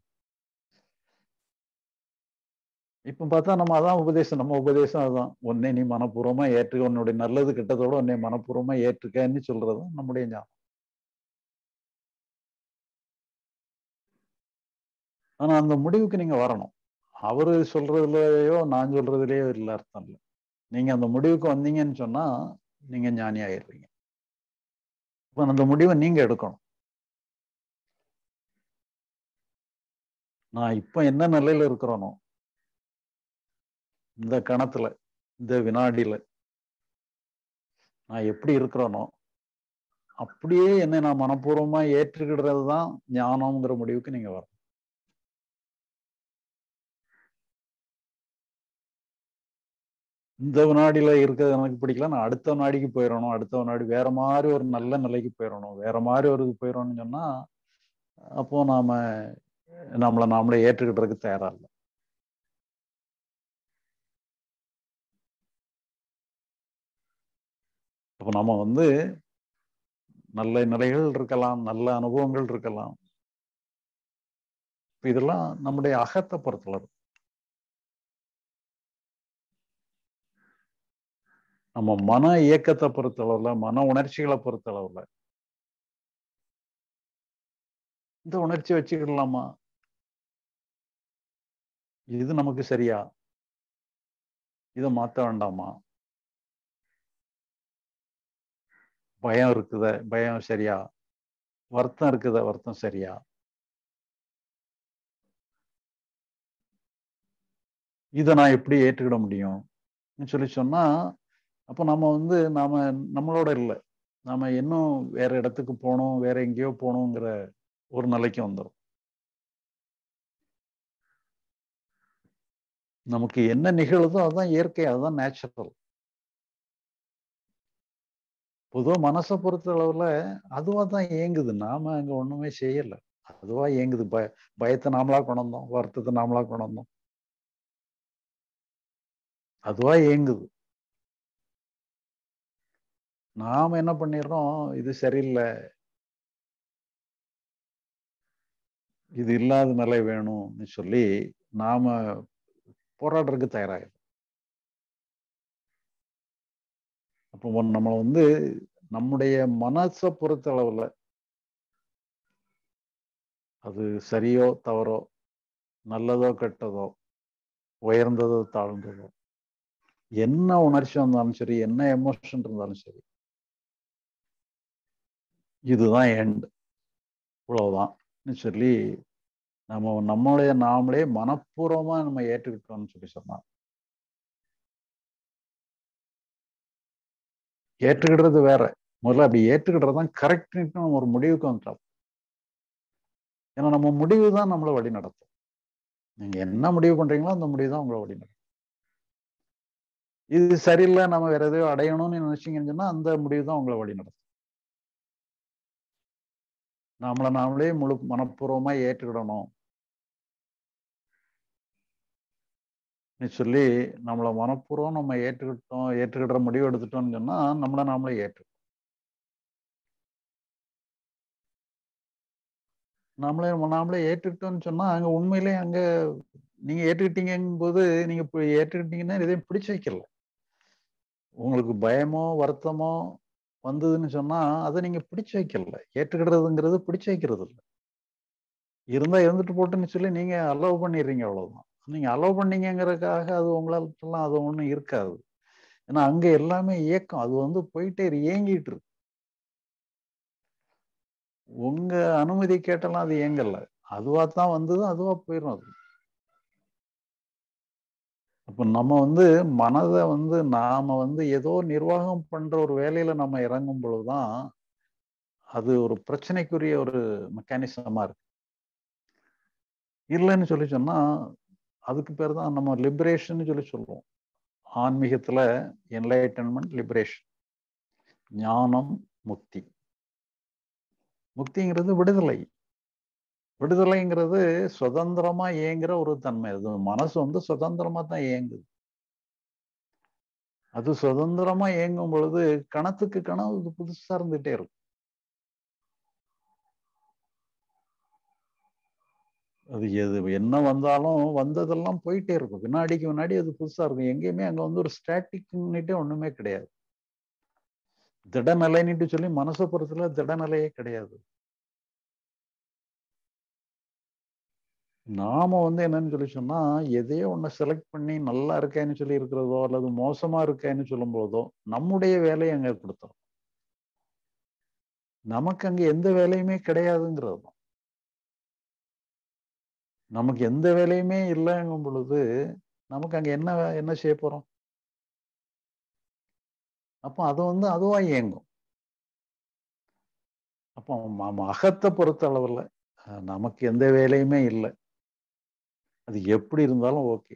இப்ப பார்த்தா நம்ம அதான் உபதேசம் நம்ம உபதேசம் அதுதான் உன்னை நீ மனப்பூர்வமா ஏற்றுக்க உன்னுடைய நல்லது கெட்டதோட உன்னை மனப்பூர்வமா ஏற்றுக்கன்னு சொல்றது நம்முடைய ஞானம் ஆனா அந்த முடிவுக்கு நீங்க வரணும் அவரு சொல்றதுலயோ நான் சொல்றதுலயோ இல்ல அர்த்தம் இல்லை நீங்க அந்த முடிவுக்கு வந்தீங்கன்னு சொன்னா நீங்க ஞானி ஆயிடுறீங்க இப்ப அந்த முடிவை நீங்க எடுக்கணும் நான் இப்ப என்ன நிலையில இருக்கிறேனோ இந்த கணத்துல இந்த வினாடியில நான் எப்படி இருக்கிறேனோ அப்படியே என்னை நான் மனப்பூர்வமா ஏற்றுக்கிடுறது தான் ஞானம்ங்கிற முடிவுக்கு நீங்க வரணும் இந்த வினாடியில இருக்கிறது எனக்கு பிடிக்கல நான் அடுத்த வினாடிக்கு போயிடணும் அடுத்த வினாடி வேற மாதிரி ஒரு நல்ல நிலைக்கு போயிடணும் வேற மாதிரி ஒரு இது போயிடணும்னு சொன்னா அப்போ நாம நம்மளை நாமளே ஏற்றுக்கிட்டதுக்கு தயாரா இல்லை அப்போ நம்ம வந்து நல்ல நிலைகள் இருக்கலாம் நல்ல அனுபவங்கள் இருக்கலாம் இப்ப இதெல்லாம் நம்முடைய அகத்தை பொறுத்தளவு நம்ம மன இயக்கத்தை பொறுத்தளவுல மன உணர்ச்சிகளை பொறுத்தளவுல இந்த உணர்ச்சி வச்சுக்கிடலாமா இது நமக்கு சரியா இதை மாத்த வேண்டாமா பயம் இருக்குத பயம் சரியா வருத்தம் இருக்குத வருத்தம் சரியா இதை நான் எப்படி ஏற்றுக்கிட முடியும் சொல்லி சொன்னா அப்போ நம்ம வந்து நாம நம்மளோட இல்லை நாம இன்னும் வேற இடத்துக்கு போகணும் வேற எங்கேயோ போகணுங்கிற ஒரு நிலைக்கு வந்துடும் நமக்கு என்ன நிகழுதோ அதுதான் இயற்கை அதுதான் நேச்சுரல் பொதுவா மனசை பொறுத்த அளவுல அதுவா தான் இயங்குது நாம அங்க ஒண்ணுமே செய்யல அதுவா இயங்குது பய பயத்தை நாமளா கொண்டோம் வருத்தத்தை நாமளா கொண்டோம் அதுவா இயங்குது நாம என்ன பண்ணிடுறோம் இது சரியில்லை இது இல்லாத நிலை வேணும்னு சொல்லி நாம போராடுறதுக்கு தயாராகும் அப்போ நம்ம வந்து நம்முடைய மனசை பொறுத்த அளவுல அது சரியோ தவறோ நல்லதோ கெட்டதோ உயர்ந்ததோ தாழ்ந்ததோ என்ன உணர்ச்சி வந்தாலும் சரி என்ன எமோஷன் இருந்தாலும் சரி இதுதான் எண்ட் இவ்வளவுதான் சொல்லி நம்ம நம்மளுடைய நாமளே மனப்பூர்வமா நம்ம ஏற்றுக்கிட்டோம்னு சொல்லி சொன்னா ஏற்றுக்கிடுறது வேற முதல்ல அப்படி ஏற்றுக்கிடுறது தான் கரெக்ட்னு நம்ம ஒரு முடிவுக்கு வந்துட்டோம் ஏன்னா நம்ம முடிவு தான் நம்மளை வழி நடத்தும் நீங்க என்ன முடிவு பண்றீங்களோ அந்த முடிவு தான் உங்களை வழி நடத்தும் இது சரியில்லை நம்ம வேற எதையோ அடையணும்னு நினைச்சீங்கன்னு சொன்னா அந்த முடிவு தான் உங்களை வழி நடத்தும் நம்மளை நாமளே முழு மனப்பூர்வமா ஏற்றுக்கிடணும் சொல்லி நம்மளை மனப்பூர்வம் நம்ம ஏற்றுக்கிட்டோம் ஏற்றுக்கிற முடிவு எடுத்துட்டோம்னு சொன்னா நம்மளை நாமளே ஏற்று நம்மளே நாமளே ஏற்றுக்கிட்டோம்னு சொன்னா அங்க உண்மையிலே அங்க நீங்க ஏற்றுக்கிட்டீங்கும் போது நீங்க ஏற்றுக்கிட்டீங்கன்னா எதையும் பிடிச்சு வைக்கல உங்களுக்கு பயமோ வருத்தமோ வந்ததுன்னு சொன்னா அதை நீங்க பிடிச்சு வைக்கல ஏற்றுக்கிடுறதுங்கிறது பிடிச்சு வைக்கிறது இல்லை இருந்தா இருந்துட்டு போட்டுன்னு சொல்லி நீங்க அலோவ் பண்ணிடுறீங்க அவ்வளவுதான் நீங்க அலோவ் பண்ணீங்கிறதுக்காக அது உங்களாலாம் அது ஒன்றும் இருக்காது ஏன்னா அங்க எல்லாமே இயக்கம் அது வந்து போயிட்டே இயங்கிட்டு இருக்கு உங்க அனுமதி கேட்டலாம் அது இயங்கல அதுவா தான் வந்தது அதுவா போயிடும் அது அப்ப நம்ம வந்து மனதை வந்து நாம வந்து ஏதோ நிர்வாகம் பண்ற ஒரு வேலையில நம்ம இறங்கும் பொழுதுதான் அது ஒரு பிரச்சனைக்குரிய ஒரு மெக்கானிசமா இருக்கு இல்லைன்னு சொல்லி சொன்னா அதுக்கு பேர் தான் நம்ம லிபரேஷன் சொல்லி சொல்லுவோம் ஆன்மீகத்துல என்லைட்டன்மெண்ட் லிபரேஷன் ஞானம் முக்தி முக்திங்கிறது விடுதலை விடுதலைங்கிறது சுதந்திரமா இயங்குற ஒரு தன்மை அது மனசு வந்து சுதந்திரமா தான் இயங்குது அது சுதந்திரமா இயங்கும் பொழுது கணத்துக்கு கணம் புதுசா இருந்துட்டே இருக்கும் அது எது என்ன வந்தாலும் வந்ததெல்லாம் போயிட்டே இருக்கும் வினாடிக்கு வினாடி அது புதுசா இருக்கும் எங்கேயுமே அங்க வந்து ஒரு ஸ்டாட்டிக்னுட்டே ஒண்ணுமே கிடையாது திடநிலைன்னுட்டு சொல்லி மனசை பொறுத்துல திடநிலையே கிடையாது நாம வந்து என்னன்னு சொல்லி சொன்னா எதையோ ஒண்ணு செலக்ட் பண்ணி நல்லா இருக்கேன்னு சொல்லி இருக்கிறதோ அல்லது மோசமா இருக்கேன்னு சொல்லும் போதோ நம்முடைய வேலையை அங்க கொடுத்தோம் நமக்கு அங்க எந்த வேலையுமே கிடையாதுங்கிறது தான் நமக்கு எந்த வேலையுமே இல்லைங்கும் பொழுது நமக்கு அங்க என்ன என்ன செய்ய போறோம் அப்போ அது வந்து அதுவா இயங்கும் அப்போ அகத்தை பொறுத்த அளவுல நமக்கு எந்த வேலையுமே இல்லை அது எப்படி இருந்தாலும் ஓகே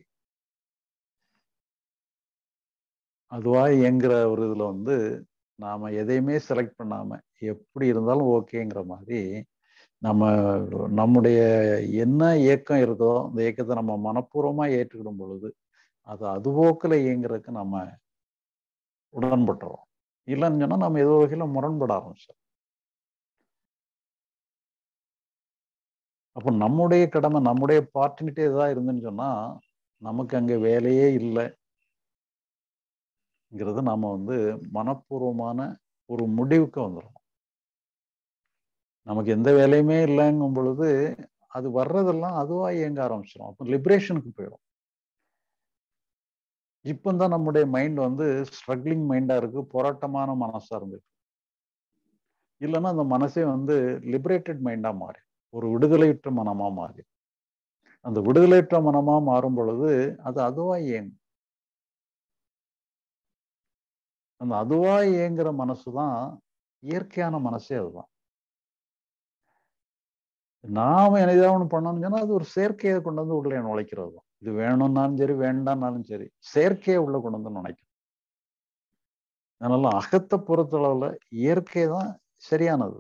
அதுவா இயங்குற ஒரு இதுல வந்து நாம எதையுமே செலக்ட் பண்ணாம எப்படி இருந்தாலும் ஓகேங்கிற மாதிரி நம்ம நம்முடைய என்ன இயக்கம் இருக்கோ அந்த இயக்கத்தை நம்ம மனப்பூர்வமா ஏற்றுக்கிடும் பொழுது அது அதுபோக்கில் இயங்குறதுக்கு நம்ம உடன்பட்டுறோம் இல்லைன்னு சொன்னா நம்ம ஏதோ வகையில முரண்பட ஆரம்பிச்சோம் அப்போ நம்முடைய கடமை நம்முடைய பார்ட்டினிட்டி எதாவது இருந்துன்னு சொன்னா நமக்கு அங்க வேலையே இல்லைங்கிறது நாம வந்து மனப்பூர்வமான ஒரு முடிவுக்கு வந்துடும் நமக்கு எந்த வேலையுமே இல்லைங்கும் பொழுது அது வர்றதெல்லாம் அதுவா இயங்க ஆரம்பிச்சிடும் அப்போ லிபரேஷனுக்கு போயிடும் இப்போ தான் நம்முடைய மைண்ட் வந்து ஸ்ட்ரகிளிங் மைண்டா இருக்கு போராட்டமான மனசா இருந்துட்டு இல்லைன்னா அந்த மனசே வந்து லிபரேட்டட் மைண்டா மாறி ஒரு விடுதலையற்ற மனமா மாறி அந்த விடுதலையற்ற மனமா மாறும் பொழுது அது அதுவா இயங்கும் அந்த அதுவா இயங்குற மனசு தான் இயற்கையான மனசே அதுதான் நாம ஏதாவது ஒன்று பண்ணணும்னு சொன்னா அது ஒரு செயற்கையை கொண்டு வந்து உள்ள நுழைக்கிறது தான் இது வேணும்னாலும் சரி வேண்டாம்னாலும் சரி செயற்கையை உள்ள கொண்டு வந்து நுழைக்கும் அதனால அகத்தை பொறுத்தளவுல இயற்கை தான் சரியானது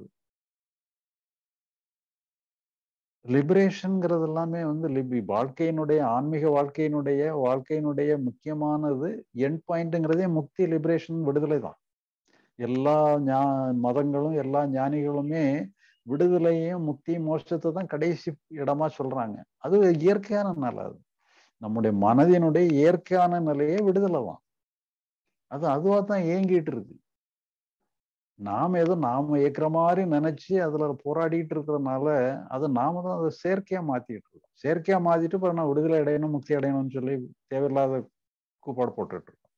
லிபரேஷன்ங்கிறது எல்லாமே வந்து லிபி வாழ்க்கையினுடைய ஆன்மீக வாழ்க்கையினுடைய வாழ்க்கையினுடைய முக்கியமானது என் பாயிண்ட்ங்கிறதே முக்தி லிபரேஷன் விடுதலை தான் எல்லா ஞா மதங்களும் எல்லா ஞானிகளுமே விடுதலையும் முக்தி மோட்சத்தை தான் கடைசி இடமா சொல்றாங்க அது இயற்கையான நிலை அது நம்முடைய மனதினுடைய இயற்கையான நிலையே விடுதலை தான் அது அதுவா தான் இயங்கிட்டு இருக்கு நாம ஏதோ நாம இயக்குற மாதிரி நினைச்சு அதுல போராடிட்டு இருக்கிறதுனால அது நாம தான் அதை செயற்கையா மாத்திட்டு இருக்கோம் செயற்கையா மாத்திட்டு இப்போ நான் விடுதலை அடையணும் முக்தி அடையணும்னு சொல்லி தேவையில்லாத கூப்பாடு போட்டுட்டு இருக்கோம்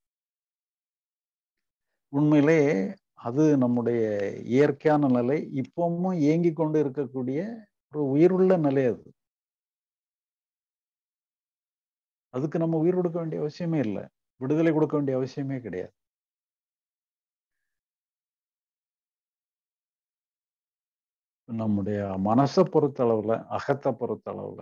உண்மையிலே அது நம்முடைய இயற்கையான நிலை இப்பவும் இயங்கி கொண்டு இருக்கக்கூடிய ஒரு உயிருள்ள நிலை அது அதுக்கு நம்ம உயிர் கொடுக்க வேண்டிய அவசியமே இல்லை விடுதலை கொடுக்க வேண்டிய அவசியமே கிடையாது நம்முடைய மனசை பொறுத்தளவுல அகத்தை பொறுத்தளவுல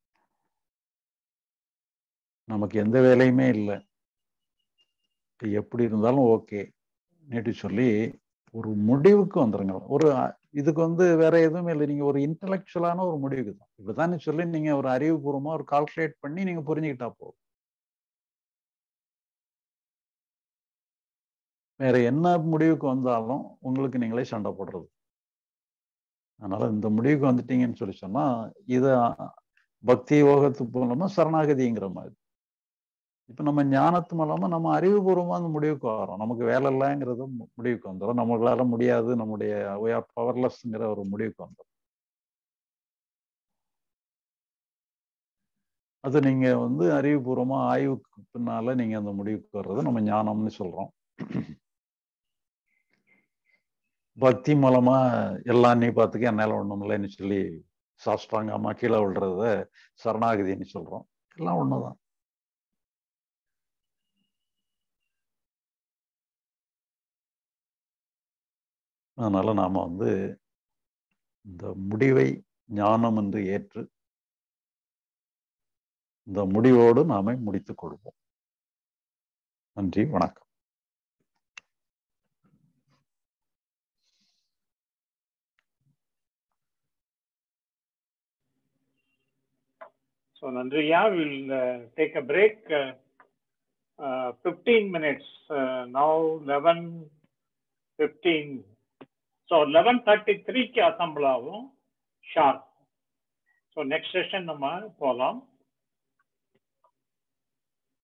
நமக்கு எந்த வேலையுமே இல்லை எப்படி இருந்தாலும் ஓகே நேற்று சொல்லி ஒரு முடிவுக்கு வந்துருங்க ஒரு இதுக்கு வந்து வேற எதுவுமே இல்லை நீங்க ஒரு இன்டலெக்சுவலான ஒரு முடிவுக்கு தான் இப்படிதானே சொல்லி நீங்க ஒரு அறிவுபூர்வமா ஒரு கால்குலேட் பண்ணி நீங்க புரிஞ்சுக்கிட்டா போதும் வேற என்ன முடிவுக்கு வந்தாலும் உங்களுக்கு நீங்களே சண்டை போடுறது அதனால இந்த முடிவுக்கு வந்துட்டீங்கன்னு சொல்லி சொன்னா இத பக்தி யோகத்து மூலமா சரணாகதிங்கிற மாதிரி இப்ப நம்ம ஞானத்து மூலமா நம்ம அறிவுபூர்வமா அந்த முடிவுக்கு வரோம் நமக்கு வேலை இல்லைங்கிறது முடிவுக்கு வந்துடும் நம்மளால முடியாது நம்முடைய பவர்லெஸ்ங்கிற ஒரு முடிவுக்கு வந்துடும் அது நீங்க வந்து அறிவுபூர்வமா ஆய்வுக்கு பின்னால நீங்க அந்த முடிவுக்கு வர்றது நம்ம ஞானம்னு சொல்றோம் பக்தி மூலமா எல்லாம் நீ பார்த்துக்க என்னால ஒண்ணும் இல்லைன்னு சொல்லி சாஸ்திராங்கமா கீழே விழுறத சரணாகதின்னு சொல்றோம் எல்லாம் ஒண்ணுதான் அதனால நாம வந்து இந்த முடிவை ஞானம் என்று ஏற்று இந்த முடிவோடு நாம முடித்துக் கொள்வோம் நன்றி வணக்கம் So, Nandriya will uh, take a break. Uh, uh, 15 minutes. Uh, now 11 15. So 11:33 க்கு assemble ஆகும் ஷார்ப் ஸோ நெக்ஸ்ட் செஷன் நம்ம போகலாம்